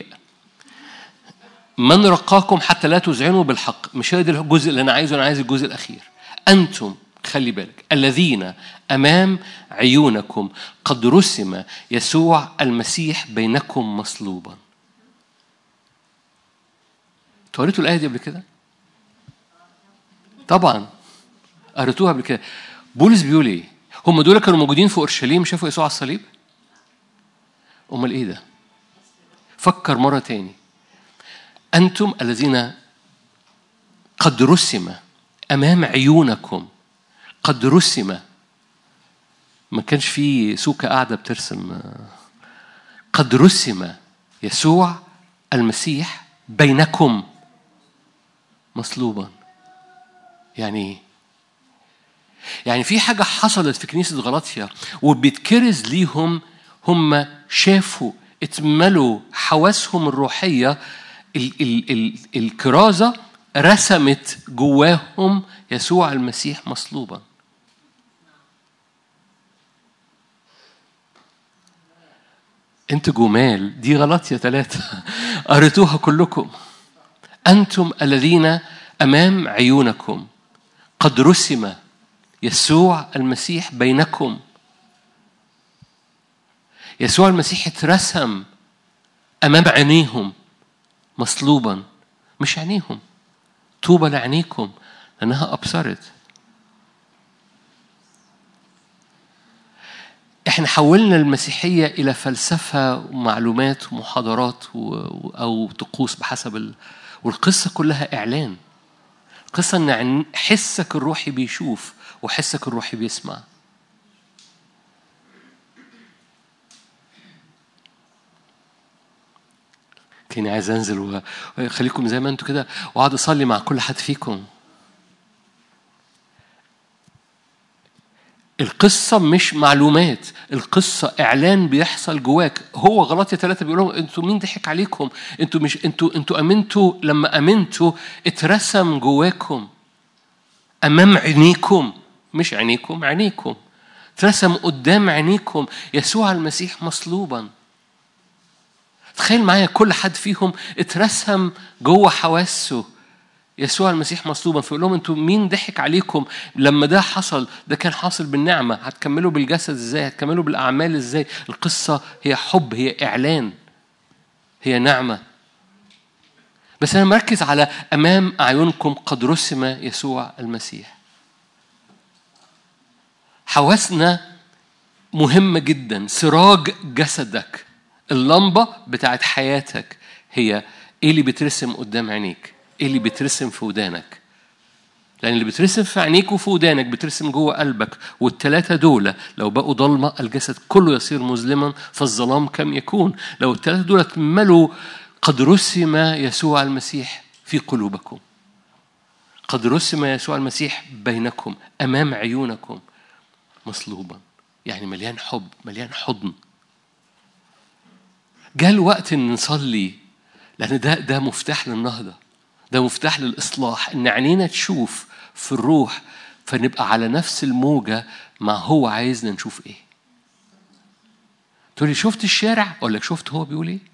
من رقاكم حتى لا تذعنوا بالحق مش هذا الجزء اللي انا عايزه انا عايز الجزء الاخير انتم خلي بالك الذين امام عيونكم قد رسم يسوع المسيح بينكم مصلوبا قريتوا الايه دي قبل كده طبعا قريتوها قبل كده بولس بيقول ايه هم دول كانوا موجودين في اورشليم شافوا يسوع على الصليب امال ايه ده فكر مره تاني أنتم الذين قد رسم أمام عيونكم قد رسم ما كانش في سوكة قاعدة بترسم قد رسم يسوع المسيح بينكم مصلوبا يعني يعني في حاجة حصلت في كنيسة غلطية وبيتكرز ليهم هم شافوا اتملوا حواسهم الروحية ال ال ال الكرازة رسمت جواهم يسوع المسيح مصلوبا انت جمال دي غلط يا ثلاثة قريتوها كلكم أنتم الذين أمام عيونكم قد رسم يسوع المسيح بينكم يسوع المسيح اترسم أمام عينيهم مصلوبا مش عينيهم طوبى لعينيكم لأنها أبصرت احنا حولنا المسيحية إلى فلسفة ومعلومات ومحاضرات أو طقوس بحسب ال... والقصة كلها إعلان قصة إن حسك الروحي بيشوف وحسك الروحي بيسمع كأني عايز انزل وخليكم زي ما انتم كده واقعد اصلي مع كل حد فيكم القصة مش معلومات القصة إعلان بيحصل جواك هو غلطية ثلاثة بيقول لهم أنتوا مين ضحك عليكم أنتوا مش أنتوا أنتوا أمنتوا لما أمنتوا اترسم جواكم أمام عينيكم مش عينيكم عينيكم اترسم قدام عينيكم يسوع المسيح مصلوبا تخيل معايا كل حد فيهم اترسم جوه حواسه يسوع المسيح مصلوبا فيقول لهم انتوا مين ضحك عليكم لما ده حصل ده كان حاصل بالنعمه هتكملوا بالجسد ازاي هتكملوا بالاعمال ازاي القصه هي حب هي اعلان هي نعمه بس انا مركز على امام اعينكم قد رسم يسوع المسيح حواسنا مهمه جدا سراج جسدك اللمبة بتاعت حياتك هي ايه اللي بيترسم قدام عينيك ايه اللي بيترسم في ودانك لأن اللي بترسم في عينيك وفي ودانك بترسم جوه قلبك والتلاتة دول لو بقوا ضلمة الجسد كله يصير مظلما فالظلام كم يكون لو التلاتة دول ملوا قد رسم يسوع المسيح في قلوبكم قد رسم يسوع المسيح بينكم أمام عيونكم مصلوبا يعني مليان حب مليان حضن جاء الوقت ان نصلي لان ده ده مفتاح للنهضه ده مفتاح للاصلاح ان عينينا تشوف في الروح فنبقى على نفس الموجه مع هو عايزنا نشوف ايه تقولي شفت الشارع اقول لك شفت هو بيقول ايه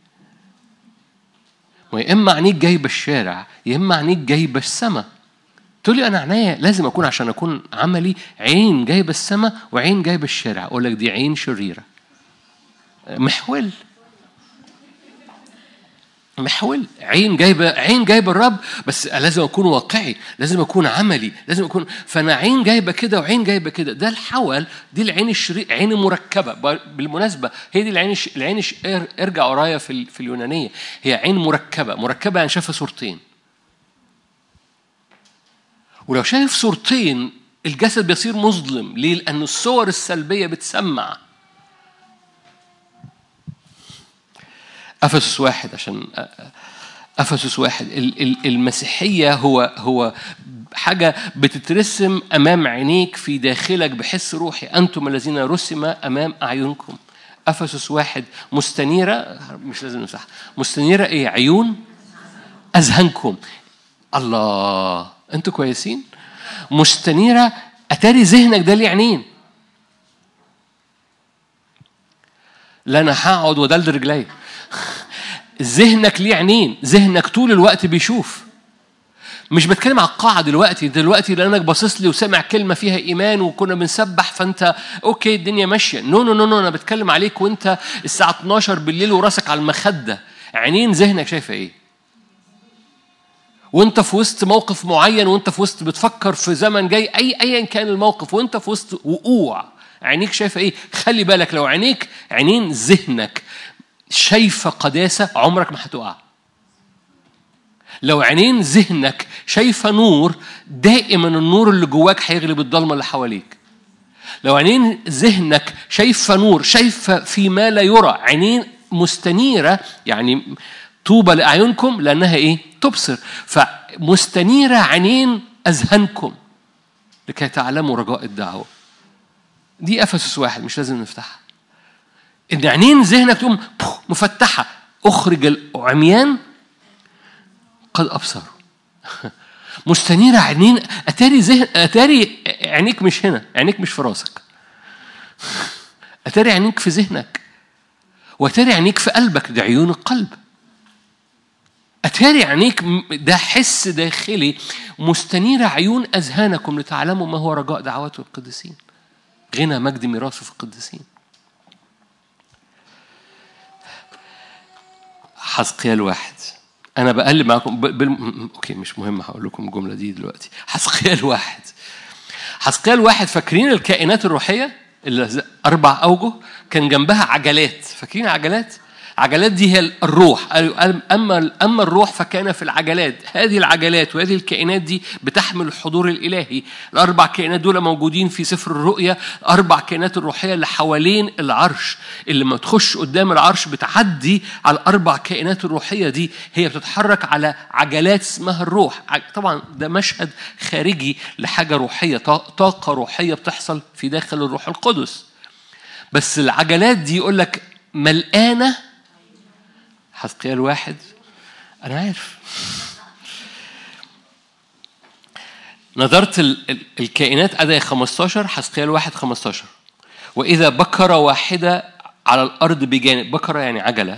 ويا اما عينيك جايبه الشارع يا اما عينيك جايبه السماء تقول لي انا عينيا لازم اكون عشان اكون عملي عين جايبه السماء وعين جايبه الشارع اقول لك دي عين شريره محول محول عين جايبه عين جايبه الرب بس لازم اكون واقعي لازم اكون عملي لازم اكون فانا عين جايبه كده وعين جايبه كده ده الحول دي العين الشري عين مركبه بالمناسبه هي دي العين الش... العين الش... ارجع ورايا في, في اليونانيه هي عين مركبه مركبه يعني شايفه صورتين ولو شايف صورتين الجسد بيصير مظلم ليه؟ لأن الصور السلبية بتسمع أفسس واحد عشان أفسس واحد المسيحية هو هو حاجة بتترسم أمام عينيك في داخلك بحس روحي أنتم الذين رسم أمام أعينكم أفسس واحد مستنيرة مش لازم نمسحها مستنيرة إيه عيون أذهنكم الله أنتوا كويسين مستنيرة أتاري ذهنك ده ليه عينين لا أنا هقعد ودلد رجلي ذهنك ليه عينين ذهنك طول الوقت بيشوف مش بتكلم على القاعة دلوقتي دلوقتي لأنك باصص لي وسامع كلمة فيها إيمان وكنا بنسبح فأنت أوكي الدنيا ماشية نو نو نو نو أنا بتكلم عليك وأنت الساعة 12 بالليل وراسك على المخدة عينين ذهنك شايفة إيه وانت في وسط موقف معين وانت في وسط بتفكر في زمن جاي اي ايا كان الموقف وانت في وسط وقوع عينيك شايفه ايه خلي بالك لو عينيك عينين ذهنك شايفه قداسه عمرك ما هتقع لو عينين ذهنك شايفه نور دائما النور اللي جواك هيغلب الضلمه اللي حواليك لو عينين ذهنك شايفه نور شايفه فيما لا يرى عينين مستنيره يعني طوبى لأعينكم لأنها إيه؟ تبصر فمستنيرة عينين أذهانكم لكي تعلموا رجاء الدعوة دي أفسس واحد مش لازم نفتحها إن عينين ذهنك تقوم مفتحة أخرج العميان قد أبصروا مستنيرة عينين أتاري ذهن أتاري عينيك مش هنا عينيك مش في راسك أتاري عينيك في ذهنك وأتاري عينيك في قلبك دي عيون القلب أتاري عينيك ده حس داخلي مستنيرة عيون أذهانكم لتعلموا ما هو رجاء دعوات القديسين غنى مجد ميراثه في القديسين حسقيال واحد أنا بقلب معاكم بال... أوكي مش مهم هقول لكم الجملة دي دلوقتي حسقيال واحد حسقيال واحد فاكرين الكائنات الروحية اللي أربع أوجه كان جنبها عجلات فاكرين عجلات عجلات دي هي الروح اما اما الروح فكان في العجلات هذه العجلات وهذه الكائنات دي بتحمل الحضور الالهي الاربع كائنات دول موجودين في سفر الرؤيا اربع كائنات الروحيه اللي حوالين العرش اللي لما تخش قدام العرش بتعدي على الاربع كائنات الروحيه دي هي بتتحرك على عجلات اسمها الروح طبعا ده مشهد خارجي لحاجه روحيه طاقه روحيه بتحصل في داخل الروح القدس بس العجلات دي يقول لك ملقانه حسقيال واحد أنا عارف نظرت الكائنات أداية 15 حسقيال واحد 15 وإذا بكرة واحدة على الأرض بجانب بكرة يعني عجلة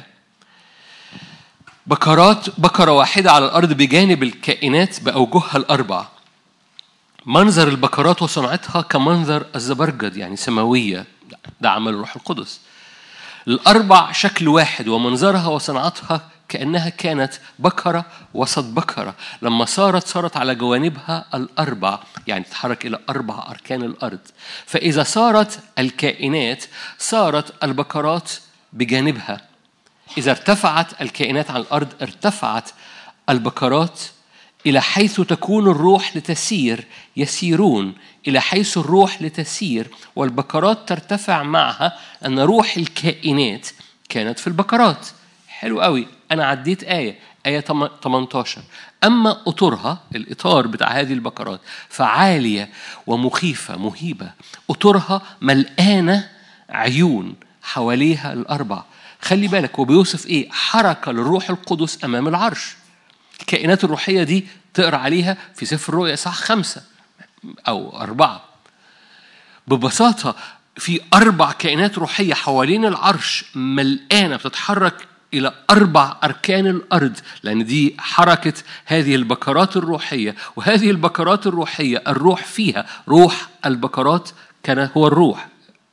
بكرات بكرة واحدة على الأرض بجانب الكائنات بأوجهها الأربع منظر البكرات وصنعتها كمنظر الزبرجد يعني سماوية ده عمل الروح القدس الأربع شكل واحد ومنظرها وصنعتها كأنها كانت بكرة وسط بكرة لما صارت صارت على جوانبها الأربع يعني تتحرك إلى أربع أركان الأرض فإذا صارت الكائنات صارت البكرات بجانبها إذا ارتفعت الكائنات عن الأرض ارتفعت البكرات إلى حيث تكون الروح لتسير يسيرون إلى حيث الروح لتسير والبكرات ترتفع معها أن روح الكائنات كانت في البكرات حلو قوي أنا عديت آية آية 18 أما أطرها الإطار بتاع هذه البكرات فعالية ومخيفة مهيبة أطرها ملقانة عيون حواليها الأربع خلي بالك هو بيوصف إيه حركة للروح القدس أمام العرش الكائنات الروحية دي تقرأ عليها في سفر الرؤيا صح خمسة أو أربعة ببساطة في أربع كائنات روحية حوالين العرش ملقانة بتتحرك إلى أربع أركان الأرض لأن دي حركة هذه البكرات الروحية وهذه البكرات الروحية الروح فيها روح البكرات كان هو الروح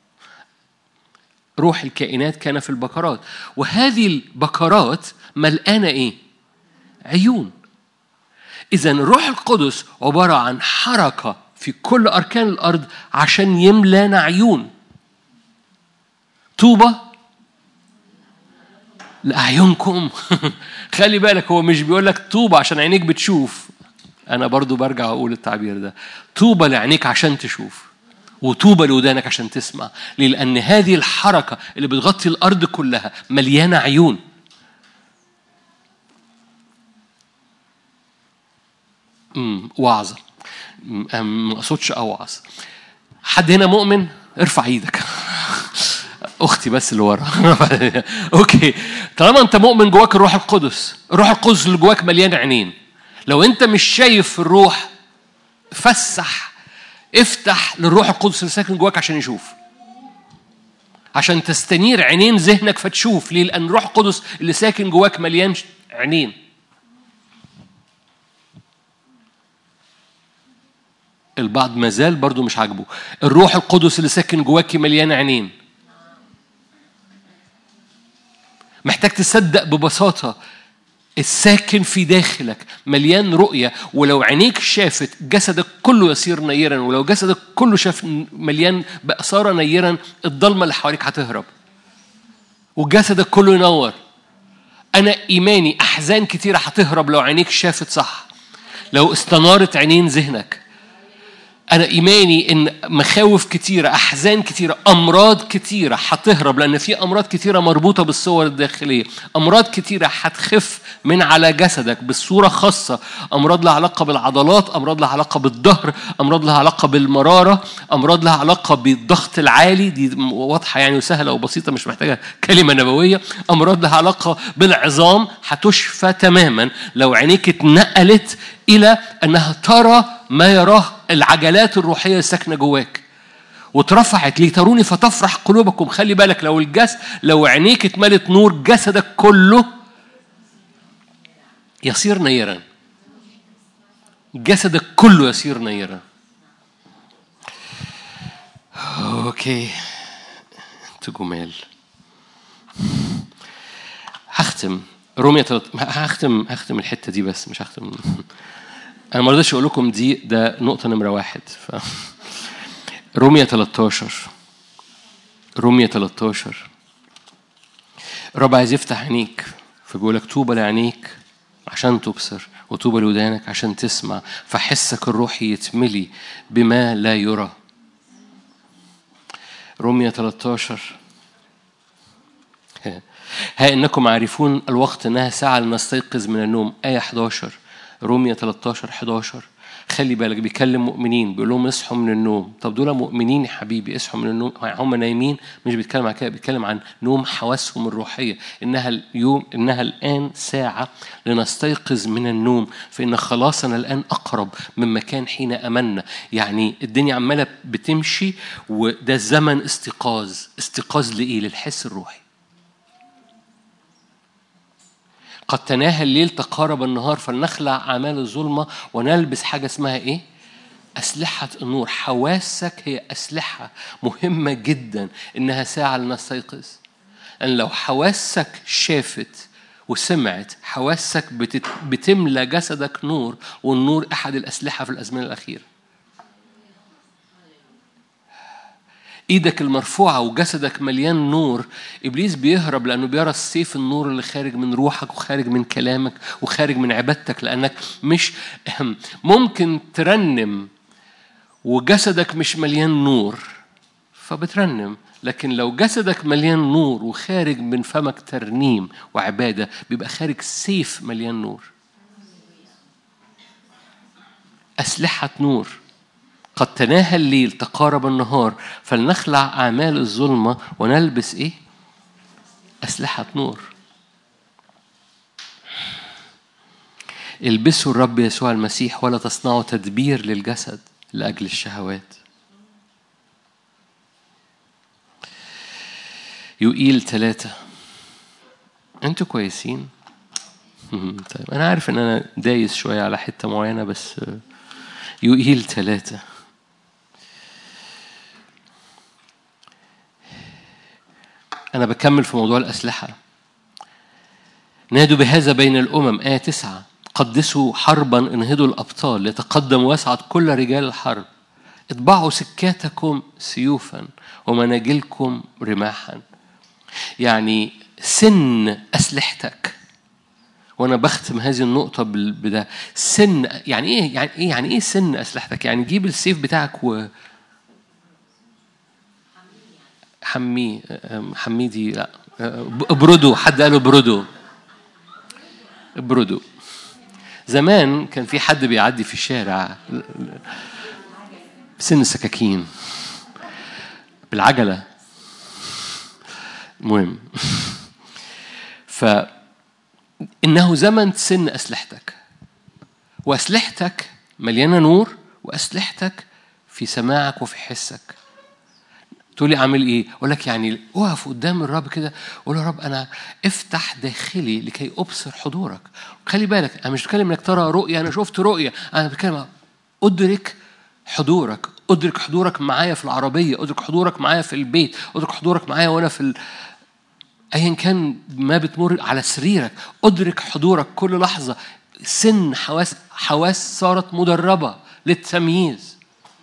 روح الكائنات كان في البكرات وهذه البكرات ملقانة إيه؟ عيون إذا الروح القدس عبارة عن حركة في كل أركان الأرض عشان يملانا عيون طوبة لأعينكم خلي بالك هو مش بيقول لك طوبة عشان عينيك بتشوف أنا برضو برجع أقول التعبير ده طوبة لعينيك عشان تشوف وطوبة لودانك عشان تسمع ليه؟ لأن هذه الحركة اللي بتغطي الأرض كلها مليانة عيون امم وعظة ما اقصدش اوعظ حد هنا مؤمن ارفع ايدك اختي بس اللي ورا اوكي طالما انت مؤمن جواك الروح القدس الروح القدس اللي جواك مليان عينين لو انت مش شايف الروح فسح افتح للروح القدس اللي ساكن جواك عشان يشوف عشان تستنير عينين ذهنك فتشوف ليه لان الروح القدس اللي ساكن جواك مليان عينين البعض مازال برضو مش عاجبه الروح القدس اللي ساكن جواكي مليان عينين محتاج تصدق ببساطة الساكن في داخلك مليان رؤية ولو عينيك شافت جسدك كله يصير نيرا ولو جسدك كله شاف مليان صار نيرا الضلمة اللي حواليك هتهرب وجسدك كله ينور أنا إيماني أحزان كتيرة هتهرب لو عينيك شافت صح لو استنارت عينين ذهنك أنا إيماني إن مخاوف كتيرة أحزان كتيرة أمراض كتيرة هتهرب لأن في أمراض كتيرة مربوطة بالصور الداخلية أمراض كتيرة هتخف من على جسدك بصورة خاصة أمراض لها علاقة بالعضلات أمراض لها علاقة بالظهر أمراض لها علاقة بالمرارة أمراض لها علاقة بالضغط العالي دي واضحة يعني وسهلة وبسيطة مش محتاجة كلمة نبوية أمراض لها علاقة بالعظام هتشفى تماما لو عينيك اتنقلت إلى أنها ترى ما يراه العجلات الروحية الساكنة جواك واترفعت لتروني فتفرح قلوبكم خلي بالك لو الجس لو عينيك اتملت نور جسدك كله يصير نيرا جسدك كله يصير نيرا اوكي انتوا جمال هختم رومية هختم هختم الحته دي بس مش هختم انا ما رضيتش اقول لكم دي ده نقطه نمره واحد ف... رومية 13 رومية 13 الرب عايز يفتح عينيك فبيقول لك طوبى لعينيك عشان تبصر وطوبى لودانك عشان تسمع فحسك الروحي يتملي بما لا يرى رومية 13 ها إنكم عارفون الوقت إنها ساعة لنستيقظ من النوم آية 11 رومية 13 11 خلي بالك بيكلم مؤمنين بيقول لهم اصحوا من النوم طب دول مؤمنين يا حبيبي اصحوا من النوم هم نايمين مش بيتكلم عن كده بيتكلم عن نوم حواسهم الروحيه انها اليوم انها الان ساعه لنستيقظ من النوم فان خلاصنا الان اقرب مما كان حين امنا يعني الدنيا عماله بتمشي وده زمن استيقاظ استيقاظ لايه للحس الروحي قد تناهى الليل تقارب النهار فلنخلع أعمال الظلمة ونلبس حاجة اسمها إيه؟ أسلحة النور حواسك هي أسلحة مهمة جدا إنها ساعة لنستيقظ لأن لو حواسك شافت وسمعت حواسك بتت... بتملى جسدك نور والنور أحد الأسلحة في الأزمنة الأخيرة ايدك المرفوعه وجسدك مليان نور ابليس بيهرب لانه بيرى السيف النور اللي خارج من روحك وخارج من كلامك وخارج من عبادتك لانك مش ممكن ترنم وجسدك مش مليان نور فبترنم لكن لو جسدك مليان نور وخارج من فمك ترنيم وعباده بيبقى خارج سيف مليان نور أسلحة نور قد تناهى الليل تقارب النهار فلنخلع أعمال الظلمة ونلبس إيه؟ أسلحة نور البسوا الرب يسوع المسيح ولا تصنعوا تدبير للجسد لأجل الشهوات يقيل ثلاثة أنتوا كويسين؟ طيب أنا عارف إن أنا دايس شوية على حتة معينة بس يقيل ثلاثة أنا بكمل في موضوع الأسلحة نادوا بهذا بين الأمم آية تسعة قدسوا حربا انهضوا الأبطال ليتقدم ويصعد كل رجال الحرب اطبعوا سكاتكم سيوفا ومناجلكم رماحا يعني سن أسلحتك وأنا بختم هذه النقطة بده سن يعني إيه يعني إيه يعني إيه سن أسلحتك يعني جيب السيف بتاعك و حميه حميدي لا ابردوا حد قال ابردوا ابردوا زمان كان في حد بيعدي في الشارع سن السكاكين بالعجلة المهم ف إنه زمن سن أسلحتك وأسلحتك مليانة نور وأسلحتك في سماعك وفي حسك تقول لي اعمل ايه؟ اقول لك يعني اقف قدام الرب كده قول يا رب انا افتح داخلي لكي ابصر حضورك. خلي بالك انا مش بتكلم انك ترى رؤيه انا شفت رؤيه انا بتكلم ادرك حضورك ادرك حضورك معايا في العربيه ادرك حضورك معايا في البيت ادرك حضورك معايا وانا في ال... ايا كان ما بتمر على سريرك ادرك حضورك كل لحظه سن حواس حواس صارت مدربه للتمييز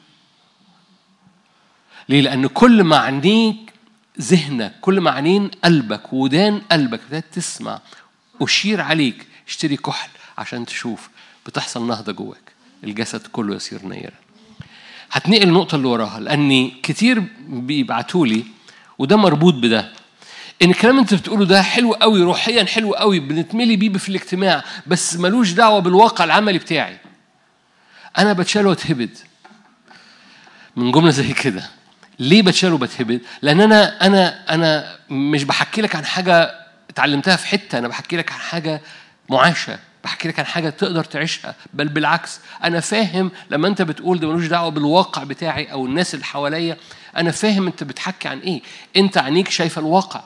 ليه؟ لأن كل ما عنيك ذهنك كل ما عنين قلبك ودان قلبك ابتدت تسمع أشير عليك اشتري كحل عشان تشوف بتحصل نهضة جواك الجسد كله يصير نيرا هتنقل النقطة اللي وراها لأني كتير بيبعتوا لي وده مربوط بده ان الكلام انت بتقوله ده حلو قوي روحيا حلو قوي بنتملي بيه في الاجتماع بس ملوش دعوه بالواقع العملي بتاعي انا بتشال واتهبد من جمله زي كده ليه بتشال وبتهبد لان انا انا انا مش بحكي لك عن حاجه اتعلمتها في حته انا بحكي لك عن حاجه معاشه بحكي لك عن حاجة تقدر تعيشها بل بالعكس أنا فاهم لما أنت بتقول ده ملوش دعوة بالواقع بتاعي أو الناس اللي حواليا أنا فاهم أنت بتحكي عن إيه أنت عينيك شايفة الواقع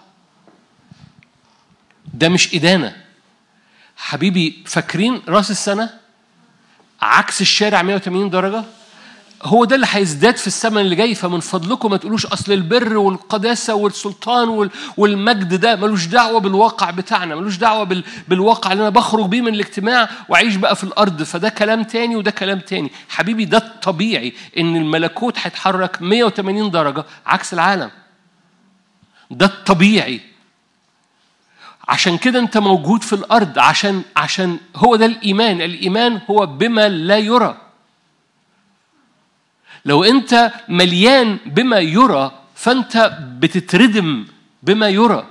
ده مش إدانة حبيبي فاكرين راس السنة عكس الشارع 180 درجة هو ده اللي هيزداد في الثمن اللي جاي فمن فضلكم ما تقولوش اصل البر والقداسه والسلطان والمجد ده ملوش دعوه بالواقع بتاعنا ملوش دعوه بال... بالواقع اللي انا بخرج بيه من الاجتماع واعيش بقى في الارض فده كلام تاني وده كلام تاني حبيبي ده الطبيعي ان الملكوت هيتحرك 180 درجه عكس العالم ده الطبيعي عشان كده انت موجود في الارض عشان عشان هو ده الايمان الايمان هو بما لا يرى لو انت مليان بما يرى فانت بتتردم بما يرى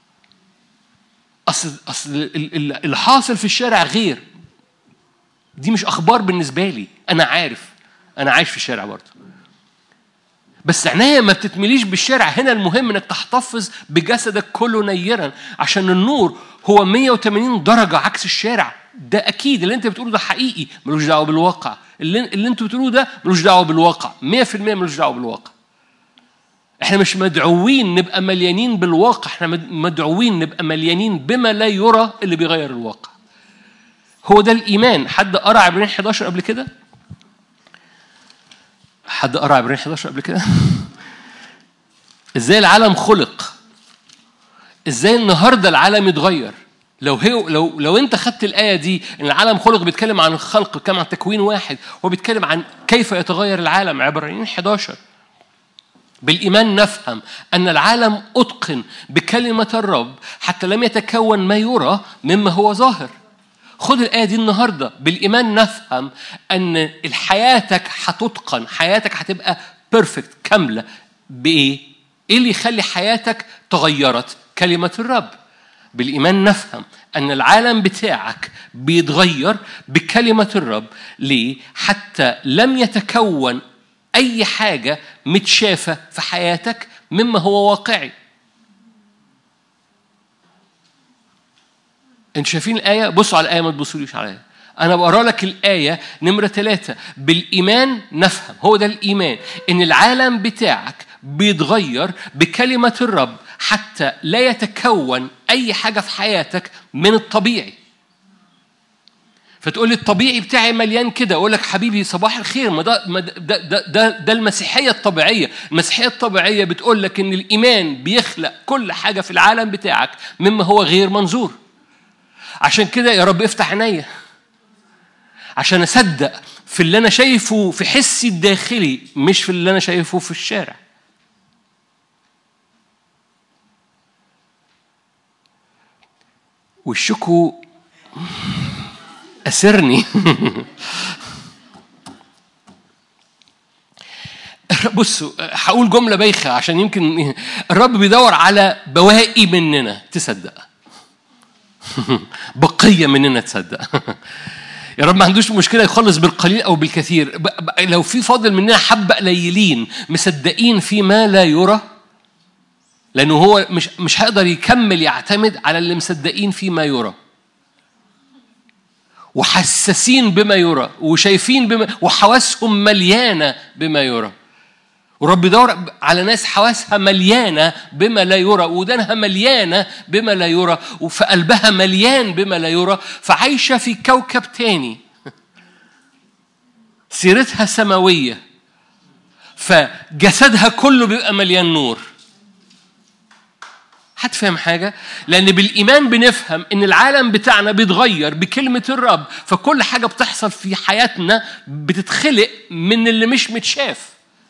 اصل اصل اللي حاصل في الشارع غير دي مش اخبار بالنسبه لي انا عارف انا عايش في الشارع برضه بس عناية ما بتتمليش بالشارع هنا المهم انك تحتفظ بجسدك كله نيرا عشان النور هو 180 درجة عكس الشارع ده أكيد اللي أنت بتقوله ده حقيقي ملوش دعوة بالواقع اللي, اللي أنتوا بتقولوه ده ملوش دعوة بالواقع 100% ملوش دعوة بالواقع احنا مش مدعوين نبقى مليانين بالواقع احنا مدعوين نبقى مليانين بما لا يرى اللي بيغير الواقع هو ده الإيمان حد قرأ عبرين 11 قبل كده؟ حد قرأ عبرين 11 قبل كده؟ ازاي العالم خلق؟ ازاي النهارده العالم يتغير؟ لو هي لو لو انت خدت الايه دي ان العالم خلق بيتكلم عن الخلق بيتكلم عن تكوين واحد هو بيتكلم عن كيف يتغير العالم عبرانيين 11 بالإيمان نفهم أن العالم أتقن بكلمة الرب حتى لم يتكون ما يرى مما هو ظاهر خد الآية دي النهاردة بالإيمان نفهم أن حياتك هتتقن حياتك هتبقى بيرفكت كاملة بإيه؟ إيه اللي يخلي حياتك تغيرت؟ كلمة الرب بالإيمان نفهم أن العالم بتاعك بيتغير بكلمة الرب ليه؟ حتى لم يتكون أي حاجة متشافة في حياتك مما هو واقعي انتوا شايفين الآية؟ بصوا على الآية ما تبصوليش عليها. أنا بقرا لك الآية نمرة ثلاثة بالإيمان نفهم هو ده الإيمان إن العالم بتاعك بيتغير بكلمة الرب حتى لا يتكون أي حاجة في حياتك من الطبيعي. فتقول لي الطبيعي بتاعي مليان كده اقول لك حبيبي صباح الخير ما ده ما ده ده ده, ده المسيحيه الطبيعيه المسيحيه الطبيعيه بتقول لك ان الايمان بيخلق كل حاجه في العالم بتاعك مما هو غير منظور عشان كده يا رب افتح عينيا عشان اصدق في اللي انا شايفه في حسي الداخلي مش في اللي انا شايفه في الشارع وشكوا أسرني بصوا هقول جملة بايخة عشان يمكن الرب بيدور على بواقي مننا تصدق بقية مننا تصدق يا رب ما عندوش مشكلة يخلص بالقليل أو بالكثير لو في فاضل مننا حبة قليلين مصدقين في ما لا يرى لأنه هو مش مش هيقدر يكمل يعتمد على اللي مصدقين في ما يرى وحساسين بما يرى وشايفين بما وحواسهم مليانة بما يرى ورب يدور على ناس حواسها مليانة بما لا يرى ودانها مليانة بما لا يرى وفي قلبها مليان بما لا يرى فعايشة في كوكب تاني سيرتها سماوية فجسدها كله بيبقى مليان نور هتفهم حاجة؟ لأن بالإيمان بنفهم إن العالم بتاعنا بيتغير بكلمة الرب فكل حاجة بتحصل في حياتنا بتتخلق من اللي مش متشاف.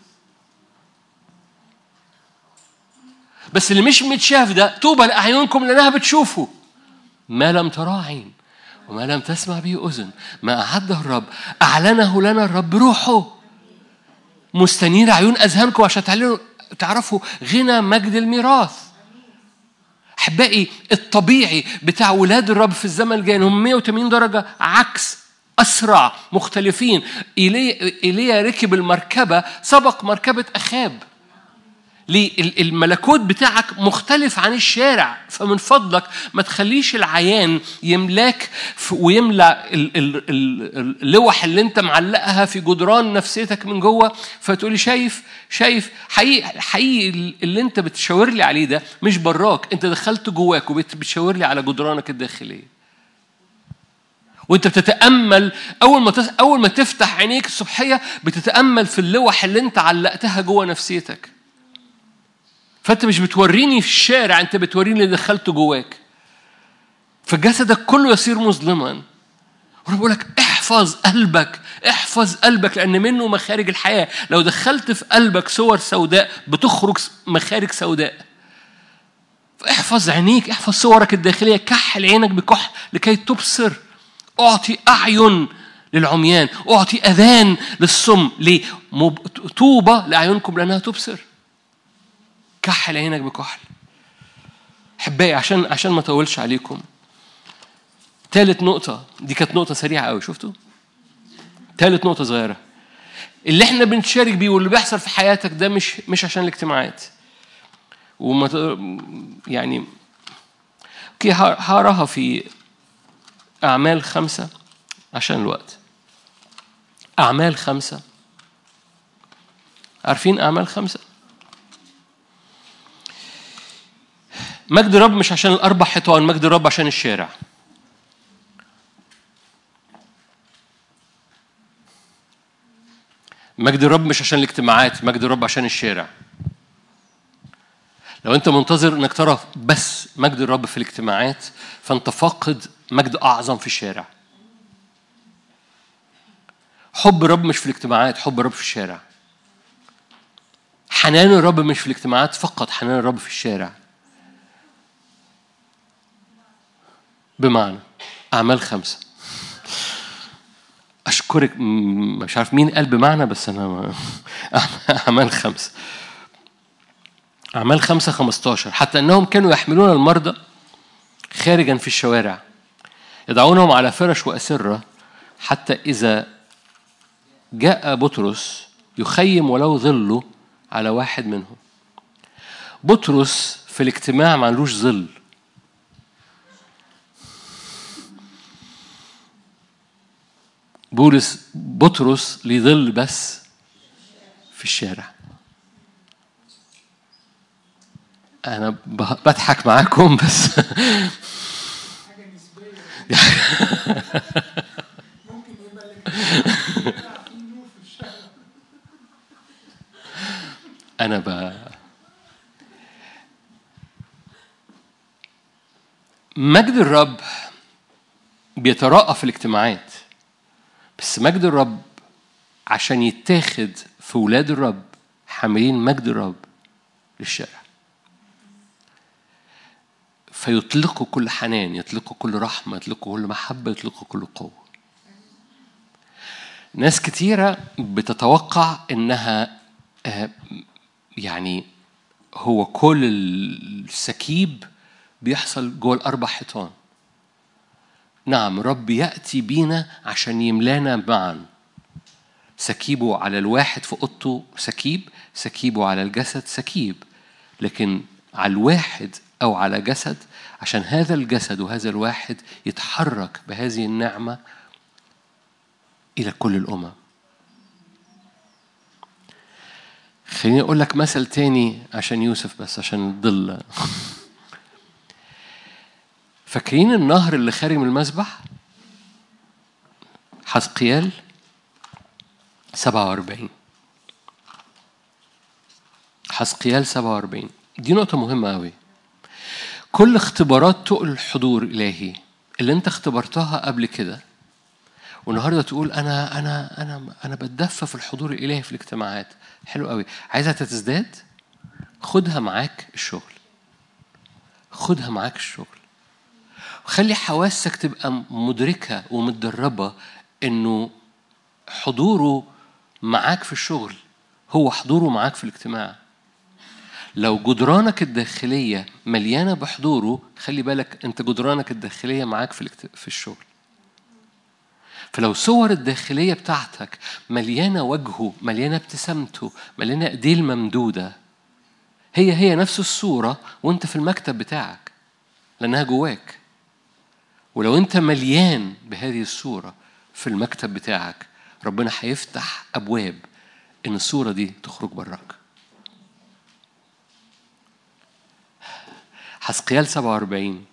بس اللي مش متشاف ده طوبى لأعينكم لأنها بتشوفه. ما لم ترى عين وما لم تسمع به أذن ما أعده الرب أعلنه لنا الرب روحه مستنير عيون أذهانكم عشان تعرفوا غنى مجد الميراث احبائي الطبيعي بتاع ولاد الرب في الزمن الجاي هم 180 درجه عكس اسرع مختلفين ايليا ايليا ركب المركبه سبق مركبه اخاب ليه الملكوت بتاعك مختلف عن الشارع فمن فضلك ما تخليش العيان يملاك ويملى اللوح اللي انت معلقها في جدران نفسيتك من جوه فتقولي شايف شايف حقيقي حقيقي اللي انت بتشاور لي عليه ده مش براك انت دخلت جواك وبتشاور لي على جدرانك الداخليه وانت بتتامل اول ما اول ما تفتح عينيك الصبحيه بتتامل في اللوح اللي انت علقتها جوه نفسيتك فانت مش بتوريني في الشارع انت بتوريني اللي دخلته جواك فجسدك كله يصير مظلما وانا بقول لك احفظ قلبك احفظ قلبك لان منه مخارج الحياه لو دخلت في قلبك صور سوداء بتخرج مخارج سوداء احفظ عينيك احفظ صورك الداخليه كحل عينك بكحل لكي تبصر اعطي اعين للعميان اعطي اذان للصم ليه طوبى لاعينكم لانها تبصر كحل عينك بكحل احبائي عشان عشان ما اطولش عليكم ثالث نقطة دي كانت نقطة سريعة قوي شفتوا؟ ثالث نقطة صغيرة اللي احنا بنشارك بيه واللي بيحصل في حياتك ده مش مش عشان الاجتماعات وما يعني اوكي هقراها في أعمال خمسة عشان الوقت أعمال خمسة عارفين أعمال خمسة؟ مجد الرب مش عشان الأربع حيطان مجد الرب عشان الشارع مجد الرب مش عشان الاجتماعات مجد الرب عشان الشارع لو انت منتظر انك ترى بس مجد الرب في الاجتماعات فانت فاقد مجد اعظم في الشارع حب الرب مش في الاجتماعات حب الرب في الشارع حنان الرب مش في الاجتماعات فقط حنان الرب في الشارع بمعنى أعمال خمسة أشكرك مش عارف مين قال بمعنى بس أنا أعمال خمسة أعمال خمسة خمستاشر حتى أنهم كانوا يحملون المرضى خارجا في الشوارع يضعونهم على فرش وأسرة حتى إذا جاء بطرس يخيم ولو ظله على واحد منهم بطرس في الاجتماع ما عندوش ظل بولس بطرس ليه ظل بس في الشارع أنا بضحك معاكم بس أنا ب مجد الرب بيتراءى في الاجتماعات بس مجد الرب عشان يتاخد في ولاد الرب حاملين مجد الرب للشارع فيطلقوا كل حنان يطلقوا كل رحمة يطلقوا كل محبة يطلقوا كل قوة ناس كتيرة بتتوقع إنها آه، يعني هو كل السكيب بيحصل جوه الأربع حيطان نعم رب يأتي بينا عشان يملانا معا سكيبه على الواحد في أوضته سكيب سكيبه على الجسد سكيب لكن على الواحد أو على جسد عشان هذا الجسد وهذا الواحد يتحرك بهذه النعمة إلى كل الأمم خليني أقول لك مثل تاني عشان يوسف بس عشان الظل فاكرين النهر اللي خارج من المسبح حسقيال 47 حسقيال 47 دي نقطة مهمة أوي كل اختبارات تقل حضور إلهي اللي أنت اختبرتها قبل كده والنهارده تقول أنا أنا أنا أنا بتدفى في الحضور الإلهي في الاجتماعات حلو قوي عايزها تزداد خدها معاك الشغل خدها معاك الشغل خلي حواسك تبقى مدركة ومتدربة إنه حضوره معاك في الشغل هو حضوره معاك في الاجتماع لو جدرانك الداخلية مليانة بحضوره خلي بالك أنت جدرانك الداخلية معاك في, في الشغل فلو صور الداخلية بتاعتك مليانة وجهه مليانة ابتسامته مليانة ايديه الممدودة هي هي نفس الصورة وانت في المكتب بتاعك لأنها جواك ولو انت مليان بهذه الصورة في المكتب بتاعك ربنا هيفتح أبواب إن الصورة دي تخرج براك حسقيال 47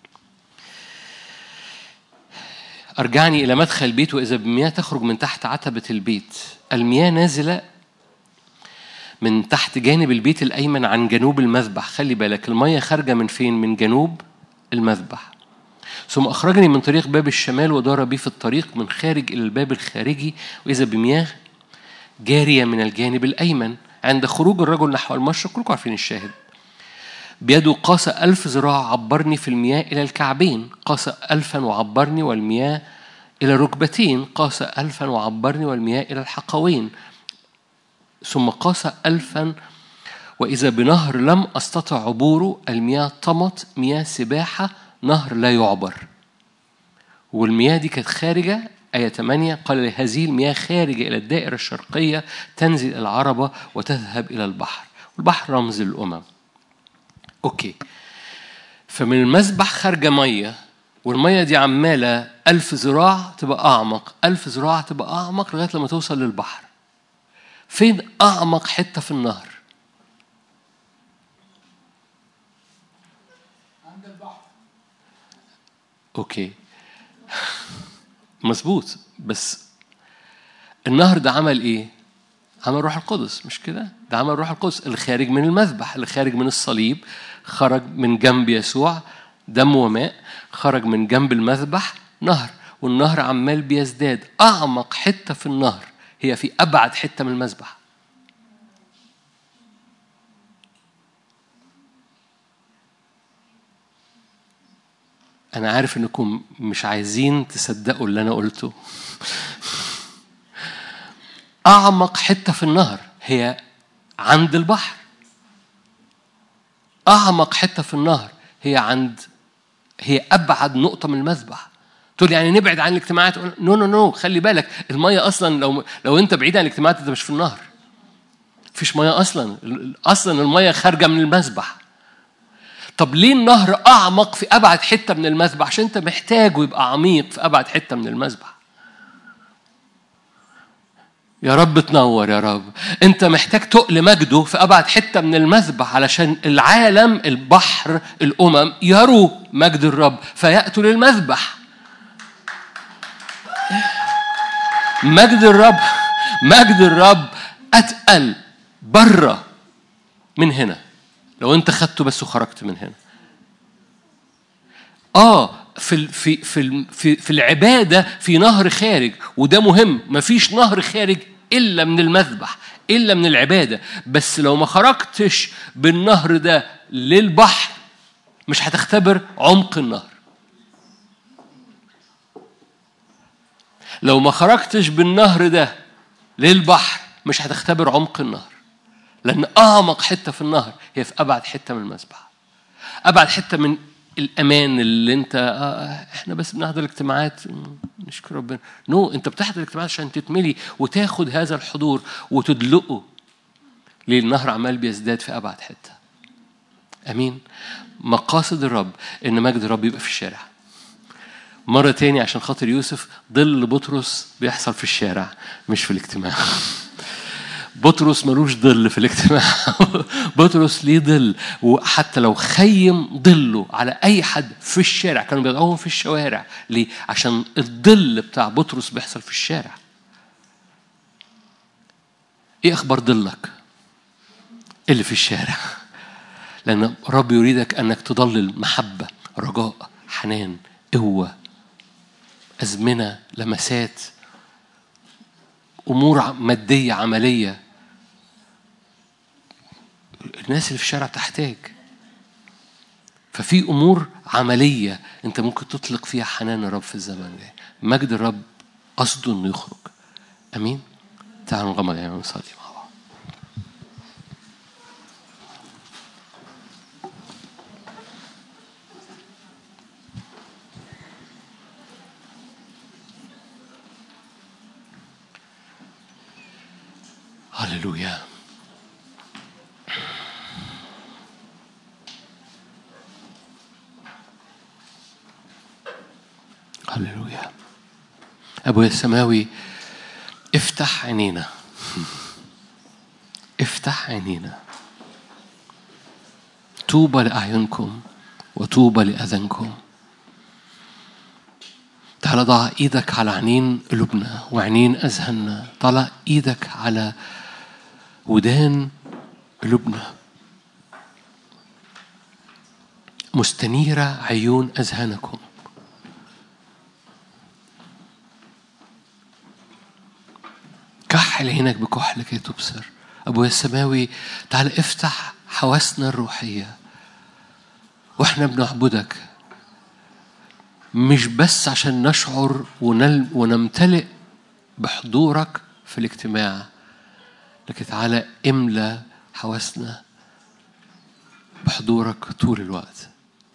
أرجعني إلى مدخل البيت وإذا بمياه تخرج من تحت عتبة البيت المياه نازلة من تحت جانب البيت الأيمن عن جنوب المذبح خلي بالك المية خارجة من فين من جنوب المذبح ثم أخرجني من طريق باب الشمال ودار بي في الطريق من خارج إلى الباب الخارجي وإذا بمياه جارية من الجانب الأيمن عند خروج الرجل نحو المشرق كلكم عارفين الشاهد بيده قاس ألف ذراع عبرني في المياه إلى الكعبين قاس ألفا وعبرني والمياه إلى الركبتين قاس ألفا وعبرني والمياه إلى الحقوين ثم قاس ألفا وإذا بنهر لم أستطع عبوره المياه طمت مياه سباحة نهر لا يعبر والمياه دي كانت خارجة آية 8 قال هذه المياه خارجة إلى الدائرة الشرقية تنزل إلى العربة وتذهب إلى البحر والبحر رمز الأمم أوكي فمن المسبح خارجة مية والمية دي عمالة ألف ذراع تبقى أعمق ألف ذراع تبقى أعمق لغاية لما توصل للبحر فين أعمق حتة في النهر عند البحر أوكي مظبوط بس النهر ده عمل إيه؟ عمل روح القدس مش كده؟ ده عمل روح القدس اللي خارج من المذبح اللي خارج من الصليب خرج من جنب يسوع دم وماء خرج من جنب المذبح نهر والنهر عمال بيزداد أعمق حتة في النهر هي في أبعد حتة من المذبح أنا عارف إنكم مش عايزين تصدقوا اللي أنا قلته أعمق حتة في النهر هي عند البحر أعمق حتة في النهر هي عند هي أبعد نقطة من المذبح تقول يعني نبعد عن الاجتماعات نو نو نو خلي بالك المية أصلا لو لو أنت بعيد عن الاجتماعات أنت مش في النهر مفيش مية أصلا أصلا المية خارجة من المذبح طب ليه النهر أعمق في أبعد حتة من المذبح عشان أنت محتاجه يبقى عميق في أبعد حتة من المذبح يا رب تنور يا رب انت محتاج تقل مجده في ابعد حته من المذبح علشان العالم البحر الامم يروا مجد الرب فياتوا للمذبح مجد الرب مجد الرب اتقل بره من هنا لو انت خدته بس وخرجت من هنا اه في في في في في العباده في نهر خارج وده مهم مفيش نهر خارج الا من المذبح الا من العباده بس لو ما خرجتش بالنهر ده للبحر مش هتختبر عمق النهر لو ما خرجتش بالنهر ده للبحر مش هتختبر عمق النهر لأن أعمق حتة في النهر هي في أبعد حتة من المسبح أبعد حتة من الأمان اللي أنت آه إحنا بس بنحضر الاجتماعات نشكر ربنا نو no, أنت بتحضر الاجتماعات عشان تتملي وتاخد هذا الحضور وتدلقه ليه النهر عمال بيزداد في أبعد حتة أمين مقاصد الرب إن مجد الرب يبقى في الشارع مرة تاني عشان خاطر يوسف ظل بطرس بيحصل في الشارع مش في الاجتماع بطرس ملوش ظل في الاجتماع بطرس ليه ظل وحتى لو خيم ظله على اي حد في الشارع كانوا بيضعوهم في الشوارع ليه عشان الظل بتاع بطرس بيحصل في الشارع ايه اخبار ظلك اللي في الشارع لان رب يريدك انك تضلل محبه رجاء حنان قوه ازمنه لمسات امور ماديه عمليه الناس اللي في الشارع تحتاج ففي امور عمليه انت ممكن تطلق فيها حنان الرب في الزمن ده مجد الرب قصده انه يخرج امين تعالوا نغمض عينينا ونصلي مع بعض هللويا هللويا أبويا السماوي افتح عينينا افتح عينينا طوبى لأعينكم وطوبى لأذنكم تعالى ضع ايدك على عينين قلوبنا وعينين اذهاننا طلع ايدك على ودان قلوبنا مستنيرة عيون أذهانكم كحل عينك بكحل كي تبصر أبويا السماوي تعال افتح حواسنا الروحية واحنا بنعبدك مش بس عشان نشعر ونل ونمتلئ بحضورك في الاجتماع لكن تعالى املى حواسنا بحضورك طول الوقت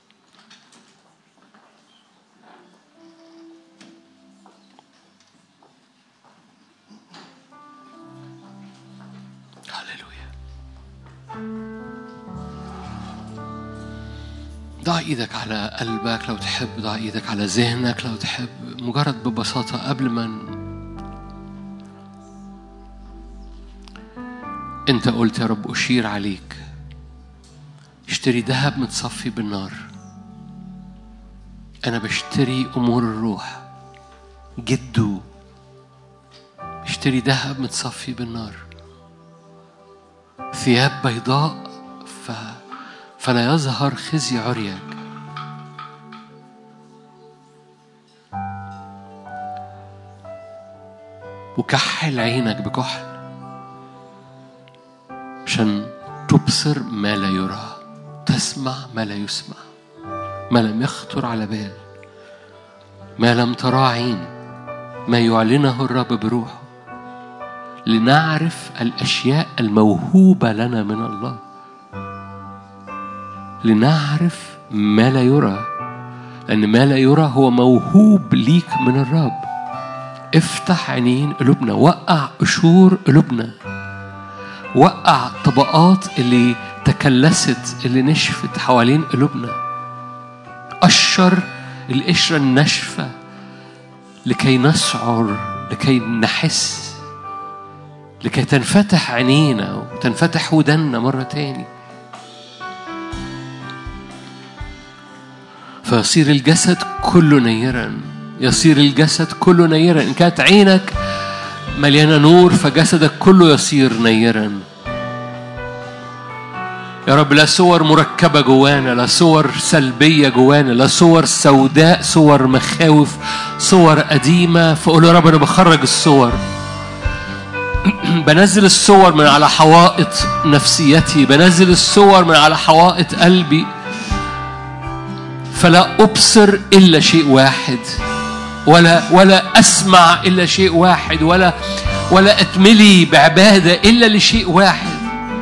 هللويا ضع ايدك على قلبك لو تحب ضع ايدك على ذهنك لو تحب مجرد ببساطة قبل ما انت قلت يا رب اشير عليك اشتري ذهب متصفي بالنار انا بشتري امور الروح جدو اشتري ذهب متصفي بالنار ثياب بيضاء ف... فلا يظهر خزي عريك وكحل عينك بكحل عشان تبصر ما لا يرى تسمع ما لا يسمع ما لم يخطر على بال ما لم ترى عين ما يعلنه الرب بروحه لنعرف الأشياء الموهوبة لنا من الله لنعرف ما لا يرى لأن ما لا يرى هو موهوب ليك من الرب افتح عينين قلوبنا وقع قشور قلوبنا وقع طبقات اللي تكلست اللي نشفت حوالين قلوبنا قشر القشرة الناشفة لكي نشعر لكي نحس لكي تنفتح عينينا وتنفتح ودنا مرة تاني فيصير الجسد كله نيرا يصير الجسد كله نيرا إن كانت عينك مليانة نور فجسدك كله يصير نيرا يا رب لا صور مركبة جوانا لا صور سلبية جوانا لا صور سوداء صور مخاوف صور قديمة فقول يا رب أنا بخرج الصور بنزل الصور من على حوائط نفسيتي بنزل الصور من على حوائط قلبي فلا أبصر إلا شيء واحد ولا ولا أسمع إلا شيء واحد ولا ولا أتملي بعبادة إلا لشيء واحد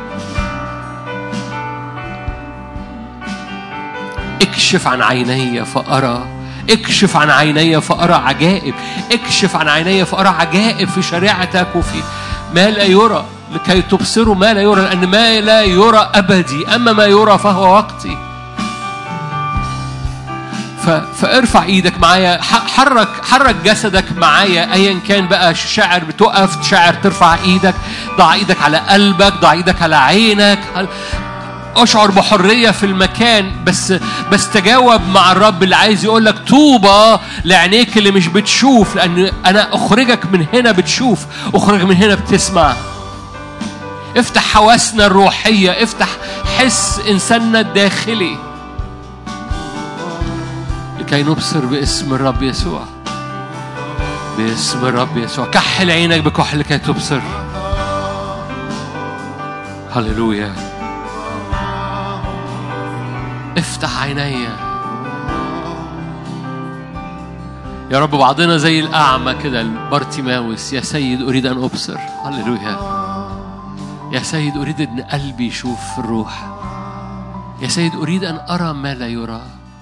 اكشف عن عيني فأرى اكشف عن عيني فأرى عجائب اكشف عن عيني فأرى عجائب في شريعتك وفي ما لا يرى لكي تبصروا ما لا يرى لأن ما لا يرى أبدي أما ما يرى فهو وقتي فارفع ايدك معايا حرك حرك جسدك معايا ايا كان بقى شاعر بتقف شاعر ترفع ايدك ضع ايدك على قلبك ضع ايدك على عينك اشعر بحريه في المكان بس بس تجاوب مع الرب اللي عايز يقول لك طوبى لعينيك اللي مش بتشوف لان انا اخرجك من هنا بتشوف اخرجك من هنا بتسمع افتح حواسنا الروحيه افتح حس انساننا الداخلي لكي نبصر باسم الرب يسوع باسم الرب يسوع كحل عينك بكحل لكي تبصر هللويا افتح عيني يا رب بعضنا زي الأعمى كده البارتيماوس يا سيد أريد أن أبصر هللويا يا سيد أريد أن قلبي يشوف الروح يا سيد أريد أن أرى ما لا يرى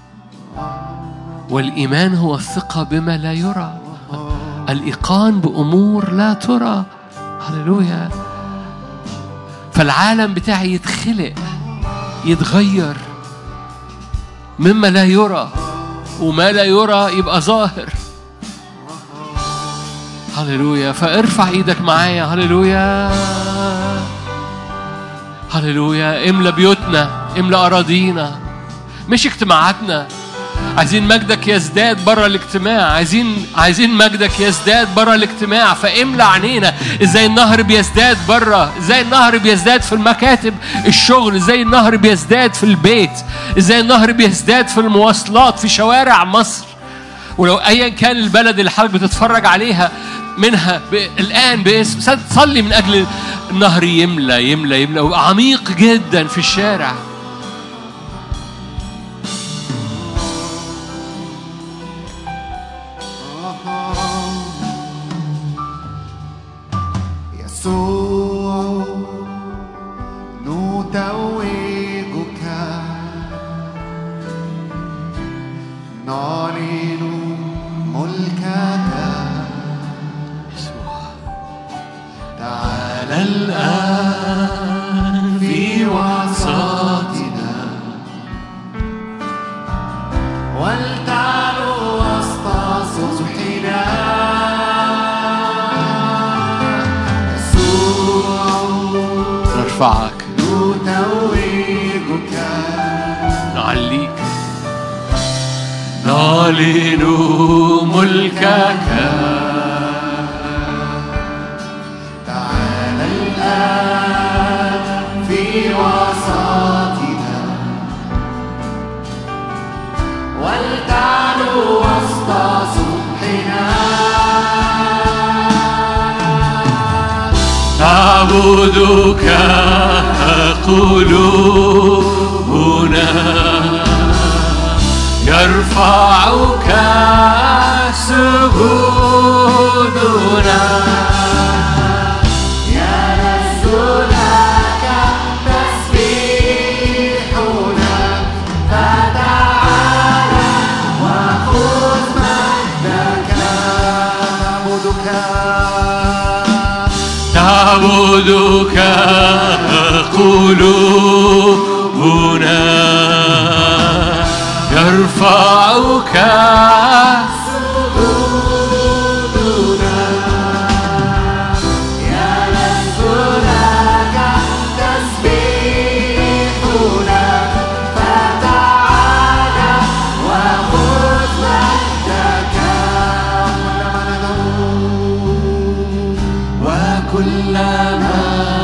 والإيمان هو الثقة بما لا يرى الإيقان بأمور لا ترى هللويا فالعالم بتاعي يتخلق يتغير مما لا يرى وما لا يرى يبقى ظاهر هللويا فارفع ايدك معايا هللويا هللويا املى بيوتنا املى اراضينا مش اجتماعاتنا عايزين مجدك يزداد بره الاجتماع عايزين عايزين مجدك يزداد بره الاجتماع فاملى عينينا ازاي النهر بيزداد بره ازاي النهر بيزداد في المكاتب الشغل ازاي النهر بيزداد في البيت ازاي النهر بيزداد في المواصلات في شوارع مصر ولو ايا كان البلد اللي حضرتك بتتفرج عليها منها الان باسم صلي من اجل النهر يملى يملى يملى عميق جدا في الشارع يرفعك سجودنا يلذ لك تسبيحنا فتعالى وخذ مجدك نعبدك تعبدك قلوبنا يرفعك يلذ لك تسبيحنا فتعالى وخذ مجدك وكلما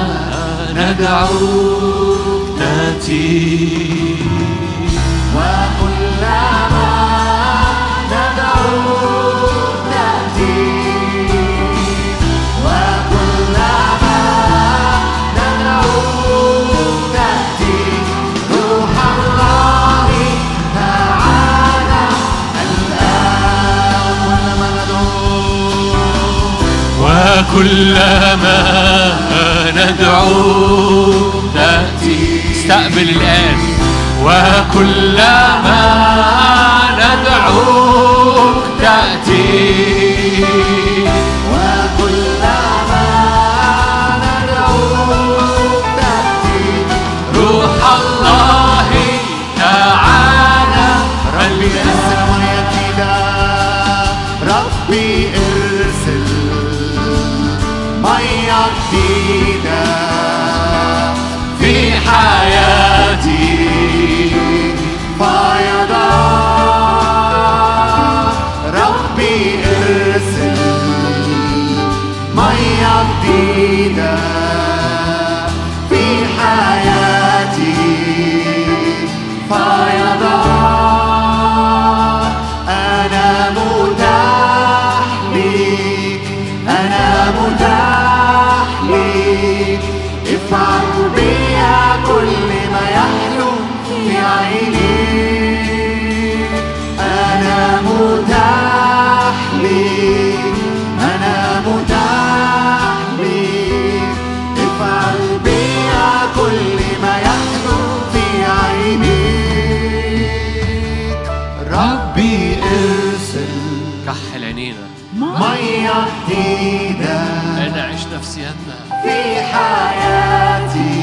ندعوك تأتي وكلما ندعوك نأتي وكلما ندعوك تأتي روح الله تعالى الآن كلما ندعوك وكلما ندعوك تأتي استقبل الآن وكلما ندعوك تأتي وكلما ندعوك تأتي روح الله تعالى ربي ارسل مية جديدة ربي ارسل مية جديدة في حياتي فيضان ربي ارسل مية جديدة في حياتي فيضان أنا متاح ليك أنا متاح ليك افعل بيا كل ما يحلو في عينيك أنا متاح ليك أنا متاح ليك افعل بيا كل ما يحلو في عينيك ربي ارسل كحل عينينا مية جديدة أنا عيش نفسياتنا في حياتي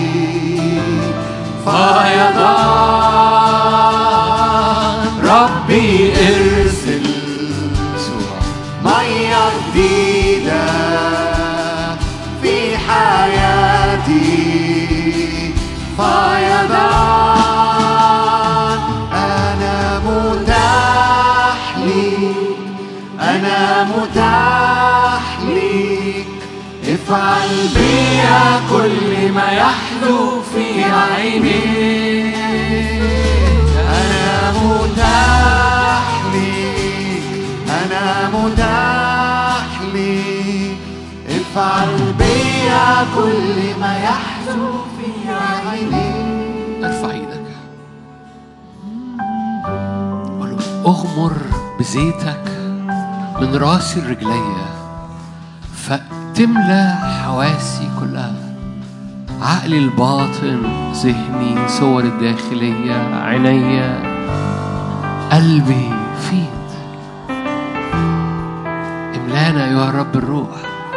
فيضان ربي ارسل يسوع مية جديدة في حياتي فيضان أنا متاح ليك أنا متاح ليك افعل بيا كل ما يحلو في عينيك أنا متاح ليك أنا متاح ليك افعل بيا كل ما يحلو في عينيك ارفع ايدك قول له اغمر بزيتك من راسي لرجليا فتملى حواسي كلها عقلي الباطن ذهني صور الداخلية عينيا قلبي فيك املانا يا رب الروح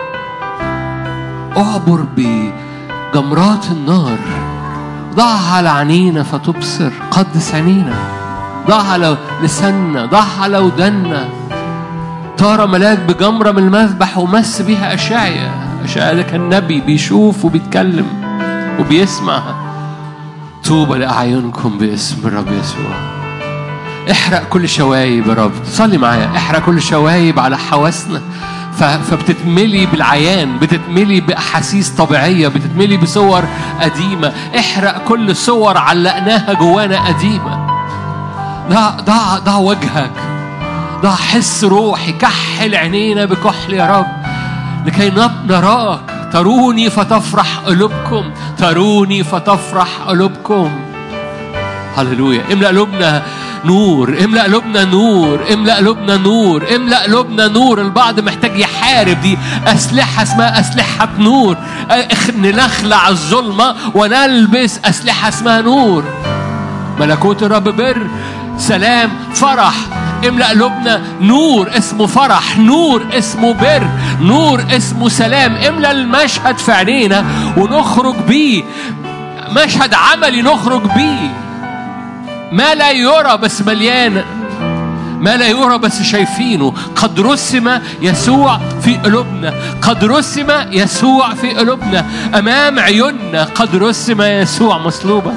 اعبر بجمرات النار ضعها على عينينا فتبصر قدس عينينا ضعها على لساننا ضعها على ودنا طار ملاك بجمرة من المذبح ومس بيها أشعيا أشعيا ده كان نبي بيشوف وبيتكلم وبيسمع طوبى لأعينكم باسم الرب يسوع احرق كل شوايب يا رب صلي معايا احرق كل شوايب على حواسنا ف- فبتتملي بالعيان بتتملي بأحاسيس طبيعية بتتملي بصور قديمة احرق كل صور علقناها جوانا قديمة ضع ضع ضع وجهك ضع حس روحي كحل عينينا بكحل يا رب لكي نب- نراك تروني فتفرح قلوبكم تروني فتفرح قلوبكم هللويا املأ قلوبنا نور املأ قلوبنا نور املأ قلوبنا نور املأ قلوبنا نور البعض محتاج يحارب دي أسلحة اسمها أسلحة نور أخ- نخلع الظلمة ونلبس أسلحة اسمها نور ملكوت الرب بر سلام فرح املأ قلوبنا نور اسمه فرح نور اسمه بر نور اسمه سلام املأ المشهد في عينينا ونخرج بيه مشهد عملي نخرج بيه ما لا يرى بس مليان ما لا يرى بس شايفينه قد رسم يسوع في قلوبنا قد رسم يسوع في قلوبنا امام عيوننا قد رسم يسوع مصلوبا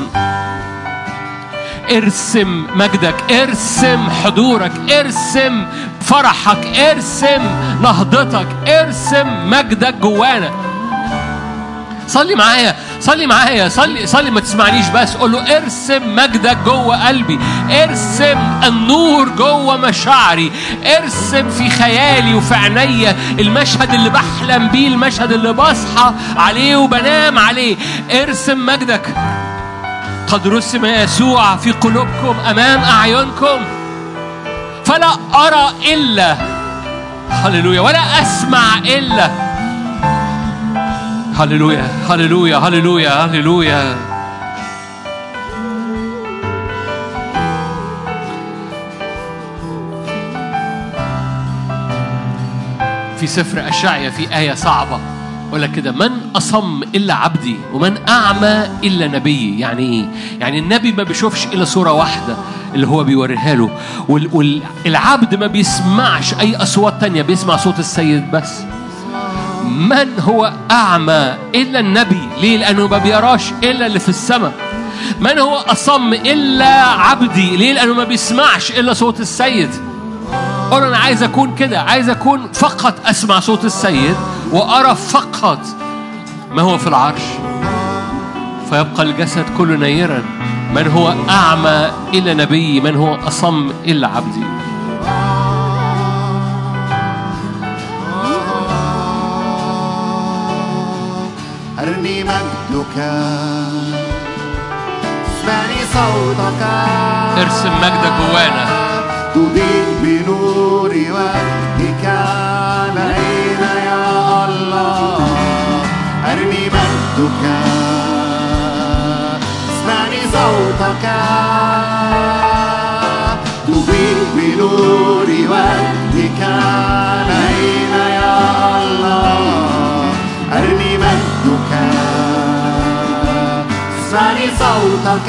ارسم مجدك ارسم حضورك ارسم فرحك ارسم نهضتك ارسم مجدك جوانا صلي معايا صلي معايا صلي صلي ما تسمعنيش بس قول له ارسم مجدك جوه قلبي ارسم النور جوه مشاعري ارسم في خيالي وفي عينيا المشهد اللي بحلم بيه المشهد اللي بصحى عليه وبنام عليه ارسم مجدك قد رسم يسوع في قلوبكم امام اعينكم فلا ارى الا هللويا ولا اسمع الا هللويا هللويا هللويا هللويا في سفر أشعيا في آية صعبة يقول لك كده من أصم إلا عبدي ومن أعمى إلا نبيي يعني إيه؟ يعني النبي ما بيشوفش إلا صورة واحدة اللي هو بيوريها له والعبد ما بيسمعش أي أصوات تانية بيسمع صوت السيد بس من هو أعمى إلا النبي ليه؟ لأنه ما بيراش إلا اللي في السماء من هو أصم إلا عبدي ليه؟ لأنه ما بيسمعش إلا صوت السيد قول أنا عايز أكون كده عايز أكون فقط أسمع صوت السيد وأرى فقط ما هو في العرش فيبقى الجسد كله نيرا من هو أعمى إلا نبي من هو أصم إلا عبدي أرني مجدك اسمعني صوتك ارسم مجدك جوانا تضيء بنور وجهك علينا يا الله أرني مجدك اسمعني صوتك تضيء بنور وجهك علينا يا الله أرني مجدك اسمعني صوتك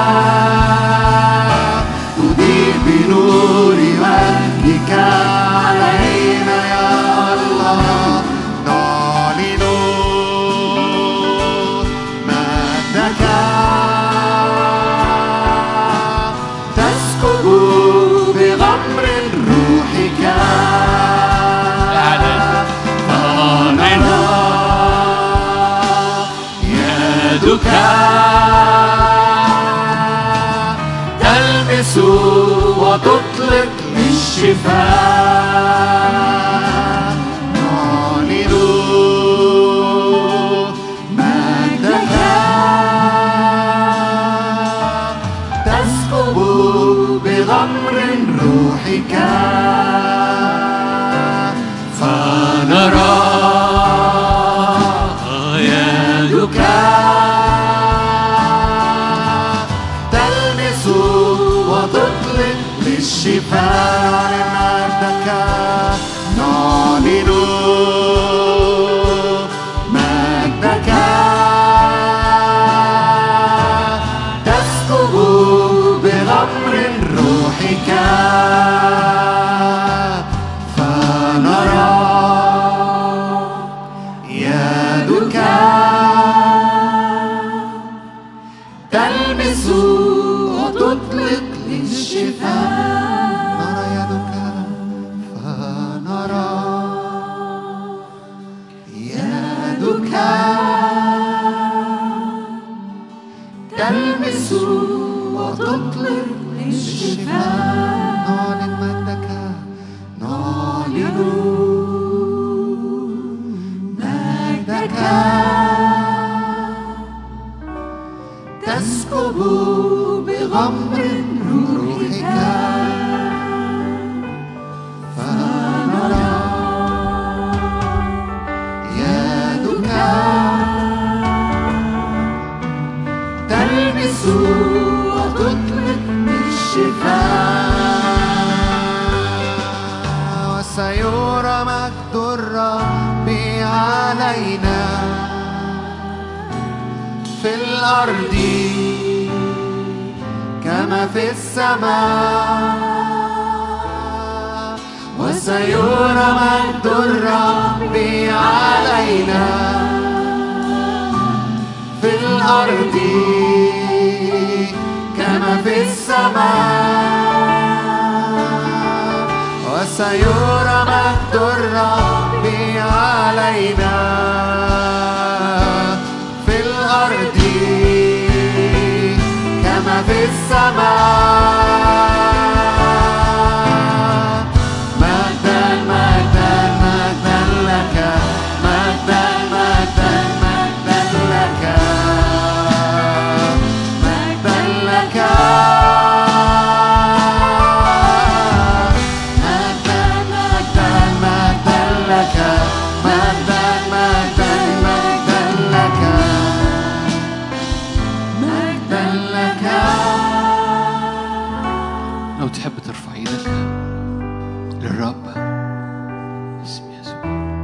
تضيء بنور وجهك علينا يا الله نعلن مجدك تسكب بغمر روحك أعلن. فنرى يدك تلمس وتطلق للشفاء نعلن مجدك تسكب بغمر روحك فنرى يدك تلمس وتطلق للشفاء مجدك نعلن مجدك تسكب بغمر روحك فنرى يدك تلمس وتطلق للشفاء نرى يدك فنرى يدك تلمس وتطلق للشفاء نعلن مجدك نعلن مجدك تسكب بغمر روحك فنرى يدك تلمس وتطلق بالشفاء وسيرى مجد الرب علينا في الأرض كما في السماء وسيرى مجد الرب علينا في الأرض كما في السماء وسيرى مجد الرب علينا في الأرض كما في السماء مجدا مجدا مجدا لك مجدا مجدا مجدا لك مجدا لك مجدا مجدا مجدا لك مجدا مجدا مجدا لك مجدا لك لو تحب ترفع ايدك للرب باسم يسوع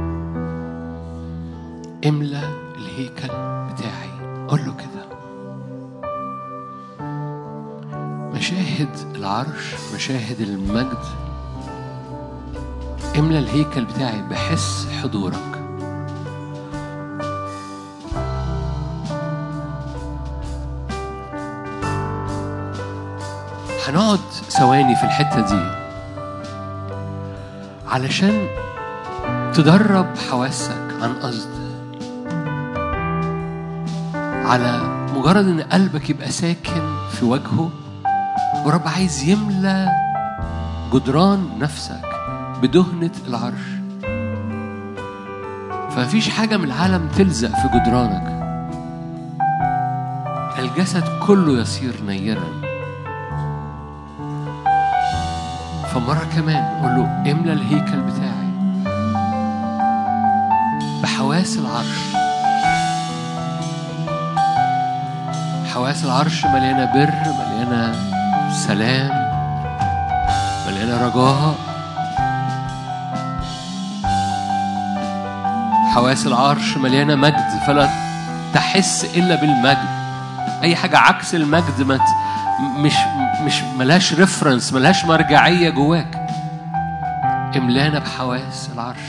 املى الهيكل بتاعي قول له كده مشاهد العرش مشاهد المجد املى الهيكل بتاعي بحس حضورك هنقعد ثواني في الحتة دي علشان تدرب حواسك عن قصد على مجرد ان قلبك يبقى ساكن في وجهه ورب عايز يملى جدران نفسك بدهنة العرش فمفيش حاجة من العالم تلزق في جدرانك الجسد كله يصير نيرا فمرة كمان قول له املى الهيكل بتاعي بحواس العرش حواس العرش مليانة بر مليانة سلام مليانة رجاء حواس العرش مليانة مجد فلا تحس إلا بالمجد أي حاجة عكس المجد ما ت... مش مش ملهاش ريفرنس ملهاش مرجعية جواك املانا بحواس العرش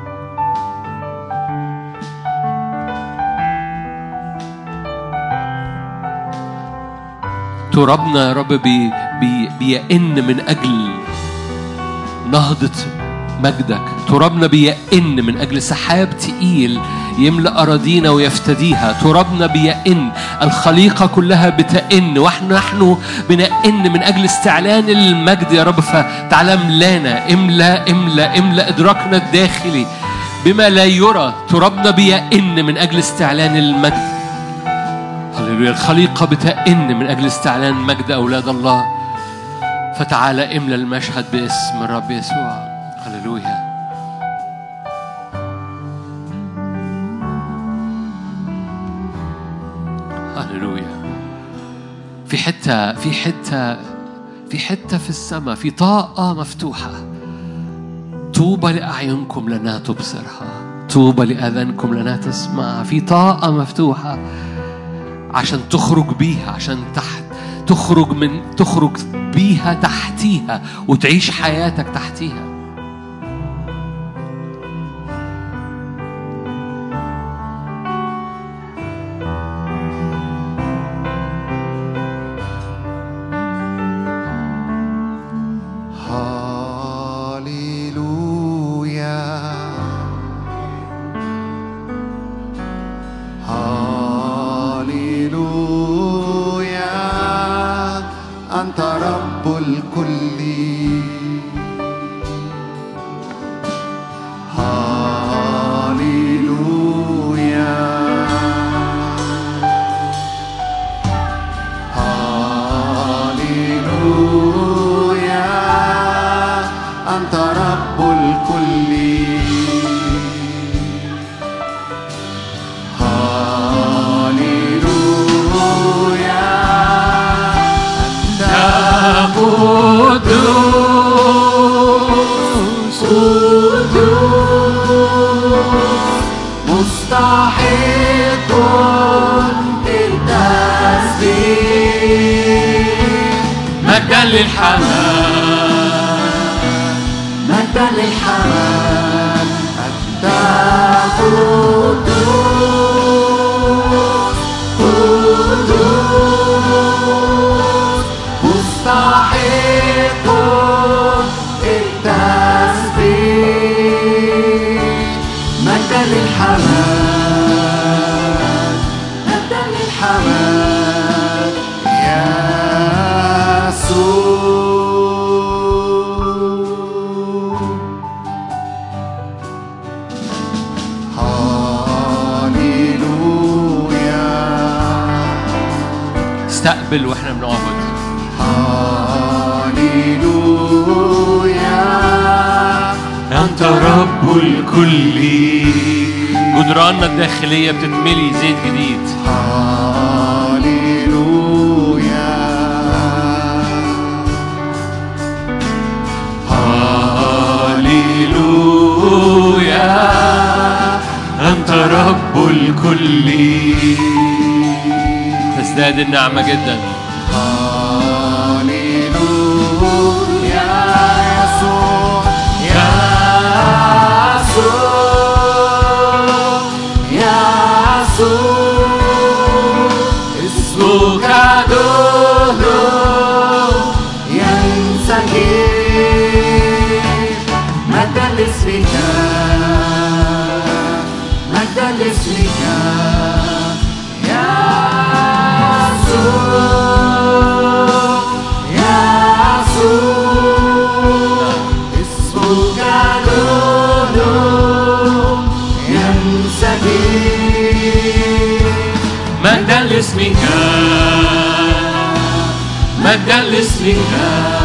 ترابنا يا رب بي بي بيئن من أجل نهضة مجدك ترابنا بيئن من أجل سحاب تقيل يملأ أراضينا ويفتديها ترابنا بيئن الخليقة كلها بتئن واحنا نحن بنئن من أجل استعلان المجد يا رب فتعالى املانا املا املا املا إدراكنا الداخلي بما لا يرى ترابنا بيئن من أجل استعلان المجد هللويا الخليقة بتئن من أجل استعلان مجد أولاد الله فتعالى املى المشهد باسم الرب يسوع هللويا هللويا في حتة في حتة في حتة في السماء في طاقة مفتوحة طوبى لأعينكم لنا تبصرها طوبى لآذانكم لنا تسمع في طاقة مفتوحة عشان تخرج بيها عشان تحت تخرج من تخرج بيها تحتيها وتعيش حياتك تحتيها هاليلويا هاليلويا أنت رب الكل قدوس قدوس مستحق للتسبيح مجدا للحمام مجدا للحمام أنت قدوس قدوس مستحق التسبيح مجدا للحمام مجدا للحمام يسوع هاليلويا استقبل واحنا بنعبد هاليلويا أنت رب الكل جدراننا الداخلية بتتملي زيت جديد هاليلويا هاليلويا أنت رب الكل تزداد النعمة جدا هاليلويا يسوع يسوع يسوع اسمك دهر ينسكب مجدا لاسمك مجدا لاسمك يسوع يسوع اسمك نور ينسكب مجدا لاسمك مجدا لاسمك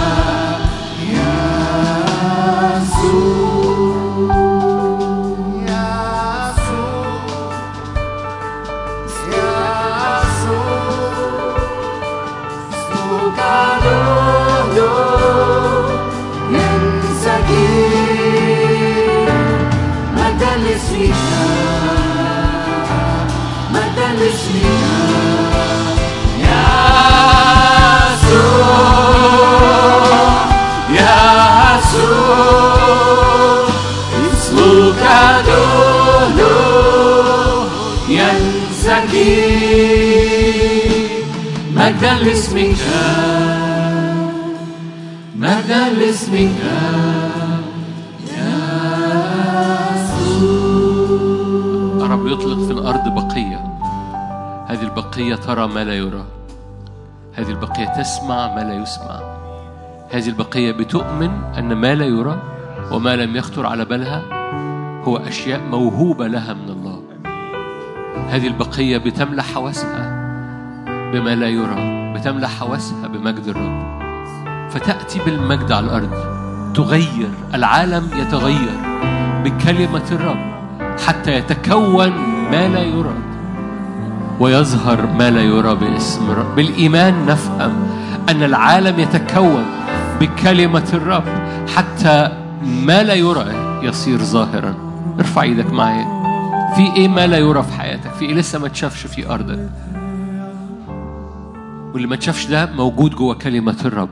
يسوع يسوع اسمك نور ينسكب مجدا لاسمك مجدا لاسمك رب يطلق في الأرض بقية هذه البقية ترى ما لا يرى هذه البقية تسمع ما لا يسمع هذه البقية بتؤمن أن ما لا يرى وما لم يخطر على بالها هو أشياء موهوبة لها من الله هذه البقية بتملى حواسها بما لا يرى بتملى حواسها بمجد الرب فتأتي بالمجد على الأرض تغير العالم يتغير بكلمة الرب حتى يتكون ما لا يرى ويظهر ما لا يرى باسم الرب بالإيمان نفهم أن العالم يتكون بكلمة الرب حتى ما لا يرى يصير ظاهرا ارفع ايدك معايا في ايه ما لا يرى في حياتك في ايه لسه ما تشافش في ارضك واللي ما تشافش ده موجود جوه كلمة الرب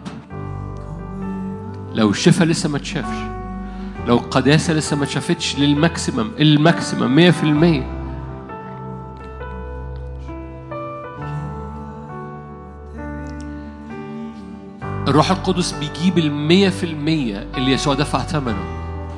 لو الشفاء لسه ما تشافش لو القداسة لسه ما تشافتش للماكسيمم الماكسيمم مية في المية الروح القدس بيجيب المية في المية اللي يسوع دفع ثمنه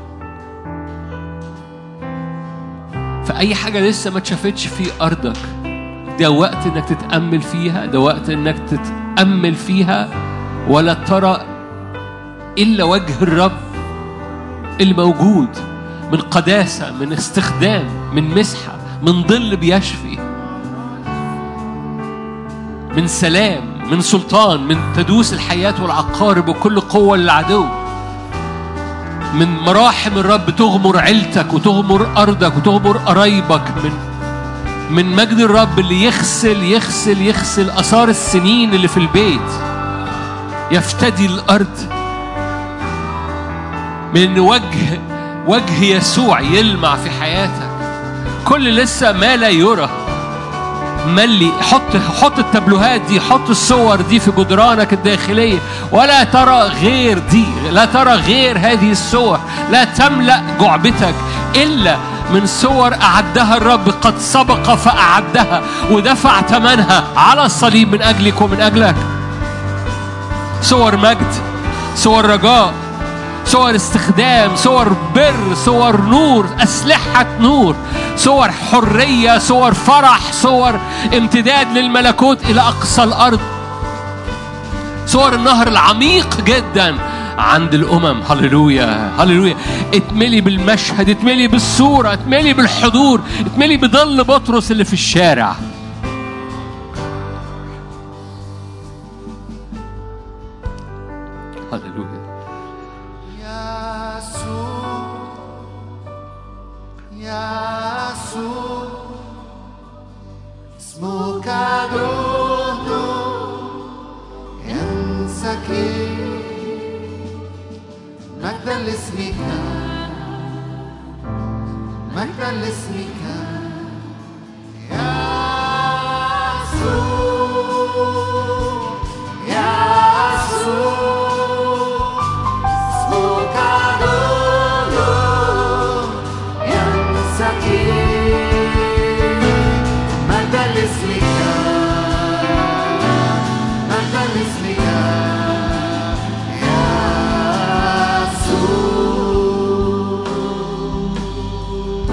فأي حاجة لسه ما اتشافتش في أرضك ده وقت إنك تتأمل فيها ده وقت إنك تتأمل فيها ولا ترى إلا وجه الرب الموجود من قداسة من استخدام من مسحة من ظل بيشفي من سلام من سلطان من تدوس الحياة والعقارب وكل قوة للعدو من مراحم الرب تغمر عيلتك وتغمر أرضك وتغمر قرايبك من من مجد الرب اللي يغسل يغسل يغسل آثار السنين اللي في البيت يفتدي الارض من ان وجه وجه يسوع يلمع في حياتك كل لسه ما لا يرى ملي حط حط التابلوهات دي حط الصور دي في جدرانك الداخليه ولا ترى غير دي لا ترى غير هذه الصور لا تملا جعبتك الا من صور اعدها الرب قد سبق فاعدها ودفع ثمنها على الصليب من اجلك ومن اجلك صور مجد صور رجاء صور استخدام صور بر صور نور أسلحة نور صور حرية صور فرح صور امتداد للملكوت إلى أقصى الأرض صور النهر العميق جدا عند الأمم هللويا هللويا اتملي بالمشهد اتملي بالصورة اتملي بالحضور اتملي بظل بطرس اللي في الشارع هللويا يسوع يسوع اسمك دود ينسكي مجدا لاسمك مجدا لاسمك يسوع يسوع اسمك نور ينسكي مجدا لاسمك مجدا لاسمك يسوع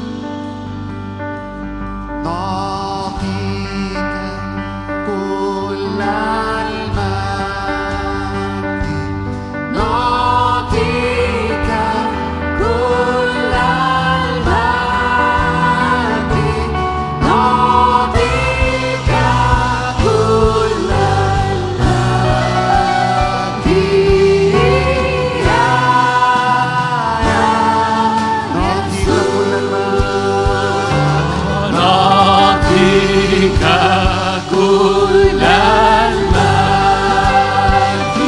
نعطيك كل المجد نعطيك كل المجد نعطيك كل المجد يا نعطيك كل المجد نعطيك كل المجد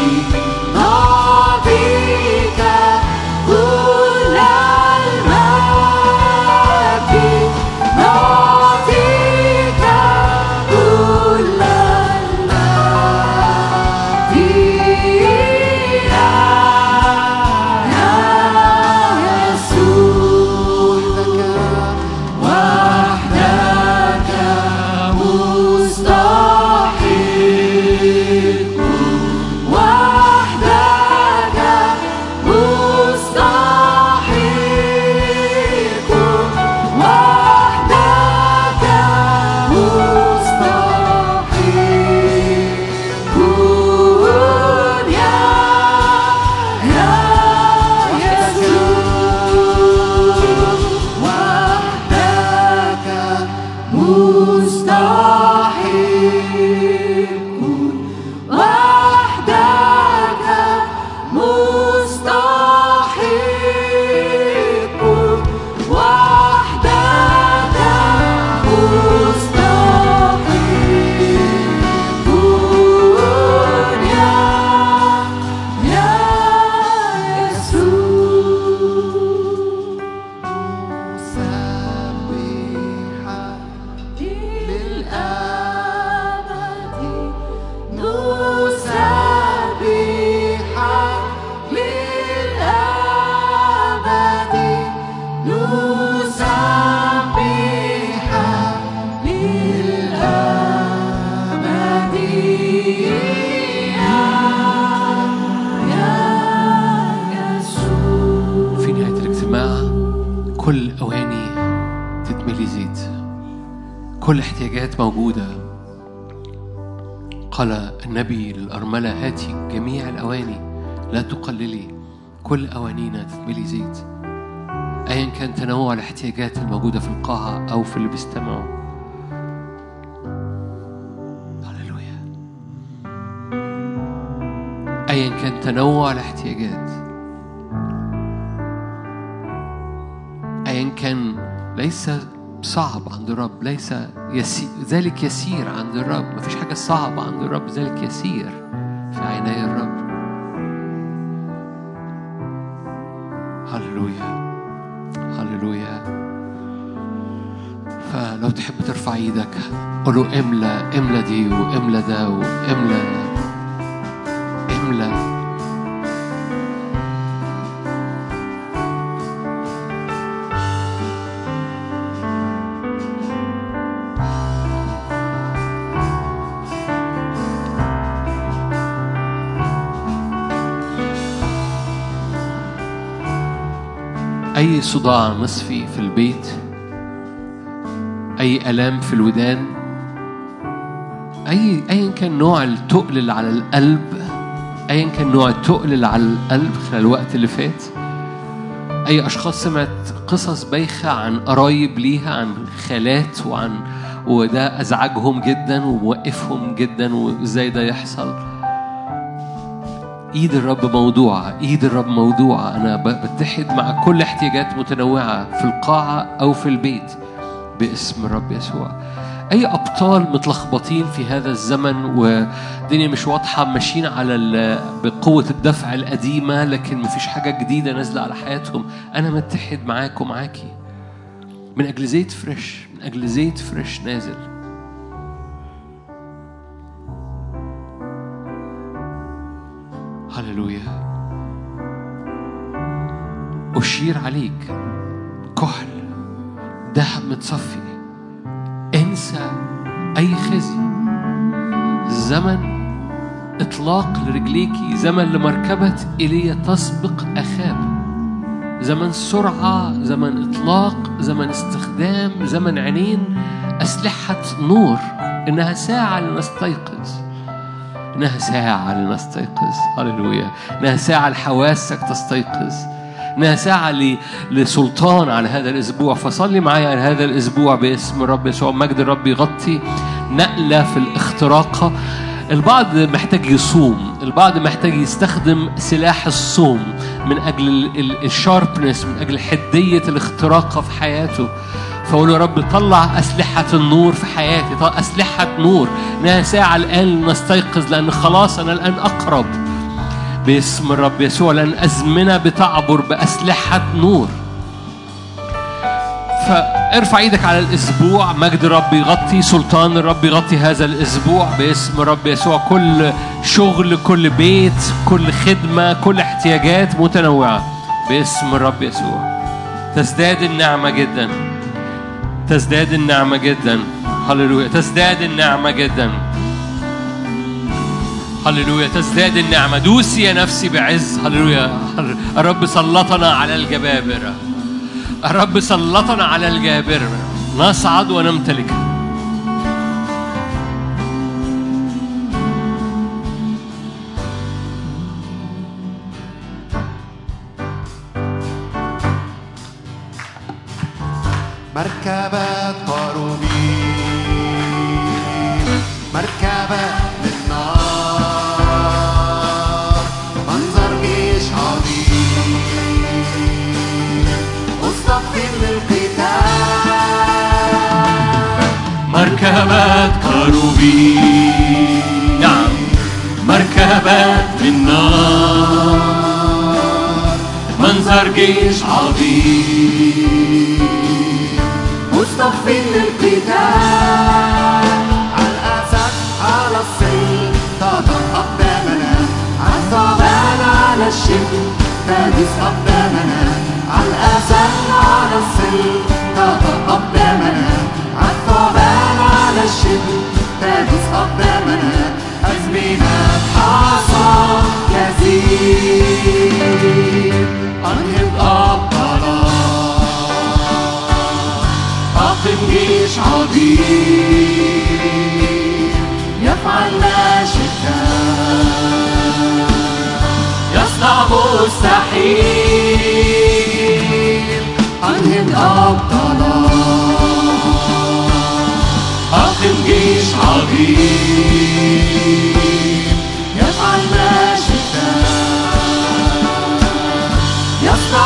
نعطيك كل المجد نعطيك كل المجد يا يسوع وحدك مستحيل وحدك مستحيل وحدك مستحيل يا يا يسوع وحدك مستحيل وحدك مستحيل وحدك مستحيل يا يا يسوع مسبحا للأبد نسبحا للأبد نسبحا للأبد يا يا يسوع في نهاية الاجتماع كل أواني تتملي زيت كل احتياجات موجودة قال النبي للأرملة هاتي جميع الأواني لا تقللي كل أوانينا تتملي زيت أيا كان تنوع الاحتياجات الموجودة في القاعة أو في اللي بيستمعوا هللويا أيا كان تنوع الاحتياجات أيا كان ليس صعب عند الرب ليس يسير ذلك يسير عند الرب مفيش حاجة صعبة عند الرب ذلك يسير في عيني الرب هللويا هللويا فلو تحب ترفع ايدك قول له املى املى دي واملى ده واملى املى أي صداع نصفي في البيت أي آلام في الودان أي أيا كان نوع التقل اللي على القلب أيا كان نوع التقل اللي على القلب خلال الوقت اللي فات أي أشخاص سمعت قصص بايخة عن قرايب ليها عن خالات وعن وده أزعجهم جدا وموقفهم جدا وإزاي ده يحصل ايد الرب موضوعة ايد الرب موضوعة انا ب- بتحد مع كل احتياجات متنوعة في القاعة او في البيت باسم الرب يسوع اي ابطال متلخبطين في هذا الزمن والدنيا مش واضحة ماشيين على ال- بقوة الدفع القديمة لكن مفيش حاجة جديدة نازلة على حياتهم انا متحد معاك ومعاكي من اجل زيت فريش من اجل زيت فريش نازل هللويا أشير عليك كحل ذهب متصفي انسى أي خزي زمن إطلاق لرجليكي زمن لمركبة إيليا تسبق أخاب زمن سرعة زمن إطلاق زمن استخدام زمن عينين أسلحة نور إنها ساعة لنستيقظ إنها ساعة لنستيقظ هللويا إنها ساعة لحواسك تستيقظ إنها ساعة ل- لسلطان على هذا الأسبوع فصلي معايا على هذا الأسبوع باسم الرب يسوع مجد الرب يغطي نقلة في الاختراق البعض محتاج يصوم البعض محتاج يستخدم سلاح الصوم من أجل الشاربنس من أجل حدية الاختراق في حياته فقول يا رب طلع أسلحة النور في حياتي طلع أسلحة نور إنها ساعة الآن نستيقظ لأن خلاص أنا الآن أقرب باسم الرب يسوع لأن أزمنة بتعبر بأسلحة نور فارفع ايدك على الاسبوع مجد الرب يغطي سلطان الرب يغطي هذا الاسبوع باسم الرب يسوع كل شغل كل بيت كل خدمه كل احتياجات متنوعه باسم الرب يسوع تزداد النعمه جدا تزداد النعمه جدا هللويا تزداد النعمه جدا هللويا تزداد النعمه دوسي يا نفسي بعز هللويا الرب سلطنا على الجبابره الرب سلطنا على الجابر نصعد ونمتلك مركبة قروبي مركبة للنار منظر جيش عظيم مصطفين للقتال مركبات كروبي نعم مركبات النار منظر جيش عظيم مصطفين للقتال على الأسد على الصين تضع أقدامنا على الثعبان على الشبل تدوس أقدامنا على الأسد على الصين تضع أقدامنا على الثعبان على الشبل تدوس أقدامنا أزمنة حصى يزيد أنهض أبطالات أقم جيش عظيم يفعل ما شئت يصنع مستحيل أنهض أبطالات أقم جيش عظيم يفعل ما شئت يصنع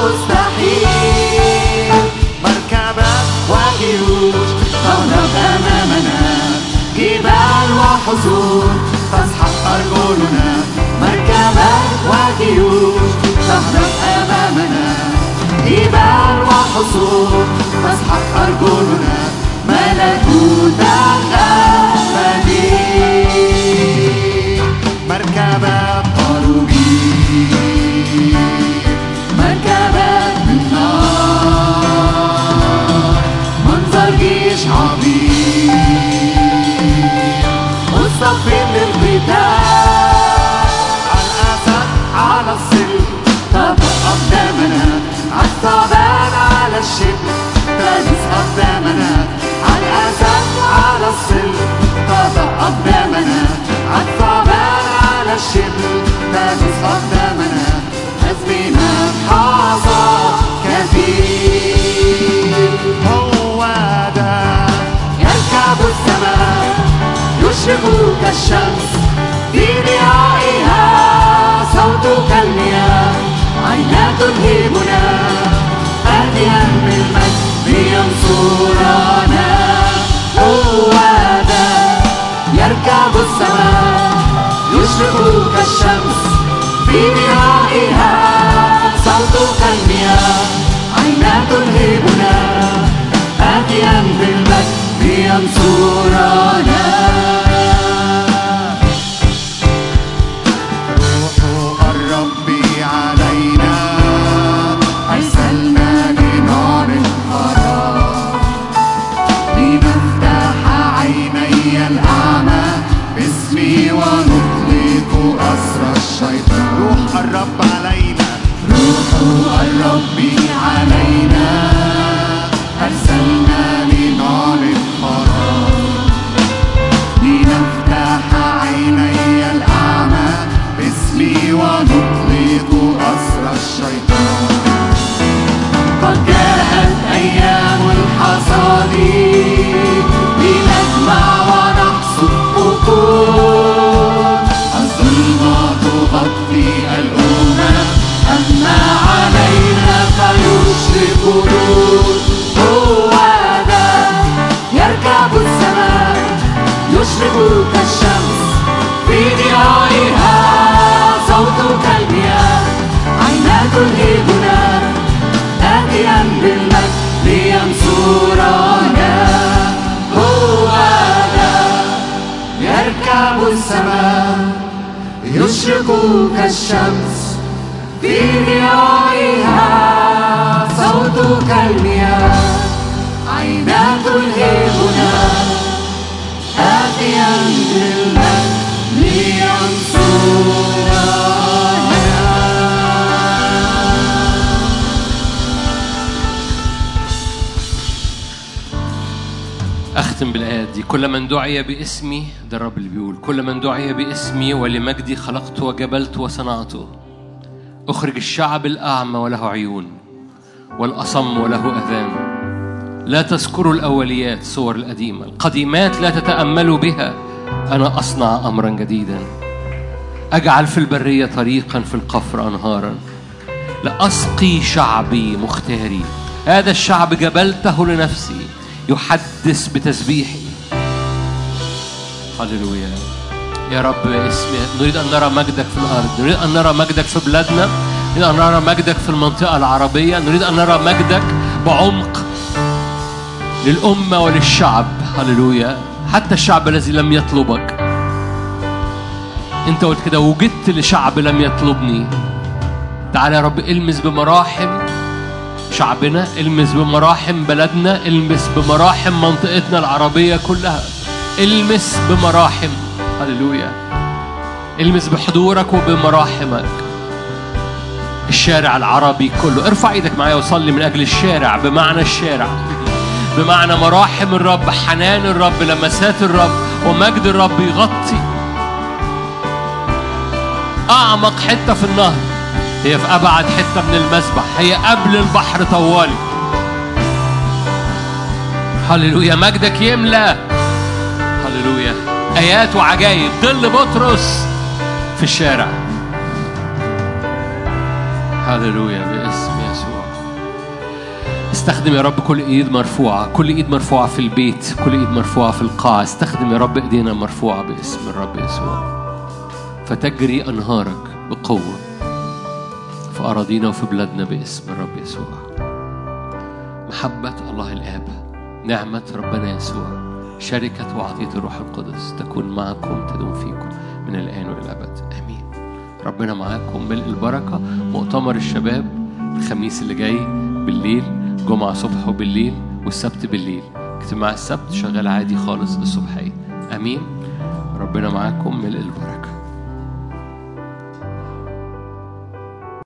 مستحيل مركبات وجيوش تهرب أمامنا جبال وحصون تسحق أرجلنا جبال وحصون تسحق أرجلنا ملكوت الأبدي مركبات قلوبي مركبات من نار منظر جيش عظيم مصطفين للقتال على الأسد على الصلب طبق أقدامنا على الثعبان على الشبل تدوس أقدامنا على الأسد على الصلب طبق أقدامنا على الثعبان على الشبل تدوس أقدامنا حزبنا حظى كثير هو ده يركب السماء يشرق كالشمس في ضيائها صوت كالمياه عينات تلهمنا آتيا بالمجد لينصرنا هو ذا يركب السماء يشرق كالشمس في ضيائها صوت كالمياه عينات تلهمنا آتيا بالمجد لينصرنا روح الرب علينا أرسلنا لنار الخراب لنفتح عيني الأعمى باسمي ونطلق أسر الشيطان روح الرب علينا روح الرب علينا أرسلنا لنار الخراب لنفتح عيني الأعمى باسمي ونطلق أسر الشيطان قد جاءت أيام الحصاد لنجمع ونحصد بكور الظلمة تغطي الأمم أما علينا فيشرق نور هو ذا يركب السماء يشرق كالشمس في ضيائها صوت كالمياه عينات تلهبنا آتيا بالمجد لينصرنا هو ذا يركب السماء يشرق كالشمس في ضيائها صوت كالمياه عينات تلهبنا آتيا بالمجد لينصرنا أختم بالآيات دي كل من دعي باسمي ده الرب اللي بيقول كل من دعي باسمي ولمجدي خلقت وجبلت وصنعته أخرج الشعب الأعمى وله عيون والأصم وله أذان لا تذكروا الأوليات صور القديمة القديمات لا تتأملوا بها أنا أصنع أمرا جديدا أجعل في البرية طريقا في القفر أنهارا لأسقي شعبي مختاري هذا الشعب جبلته لنفسي يحدث بتسبيحي هللويا يا رب اسمي نريد أن نرى مجدك في الأرض نريد أن نرى مجدك في بلادنا نريد أن نرى مجدك في المنطقة العربية نريد أن نرى مجدك بعمق للأمة وللشعب هللويا حتى الشعب الذي لم يطلبك انت قلت كده وجدت لشعب لم يطلبني تعالى يا رب المس بمراحم شعبنا المس بمراحم بلدنا المس بمراحم منطقتنا العربية كلها المس بمراحم هللويا المس بحضورك وبمراحمك الشارع العربي كله ارفع ايدك معايا وصلي من اجل الشارع بمعنى الشارع بمعنى مراحم الرب حنان الرب لمسات الرب ومجد الرب يغطي اعمق حته في النهر هي في ابعد حته من المسبح هي قبل البحر طوالي هللويا مجدك يملى هللويا ايات وعجائب ظل بطرس في الشارع هللويا باسم يسوع استخدم يا رب كل ايد مرفوعه كل ايد مرفوعه في البيت كل ايد مرفوعه في القاعه استخدم يا رب ايدينا مرفوعه باسم الرب يسوع فتجري انهارك بقوه في اراضينا وفي بلادنا باسم الرب يسوع محبة الله الآب نعمة ربنا يسوع شركة وعطية الروح القدس تكون معكم تدوم فيكم من الآن وإلى الأبد آمين ربنا معاكم ملء البركة مؤتمر الشباب الخميس اللي جاي بالليل جمعة صبح وبالليل والسبت بالليل اجتماع السبت شغال عادي خالص الصبحية أمين ربنا معاكم ملء البركة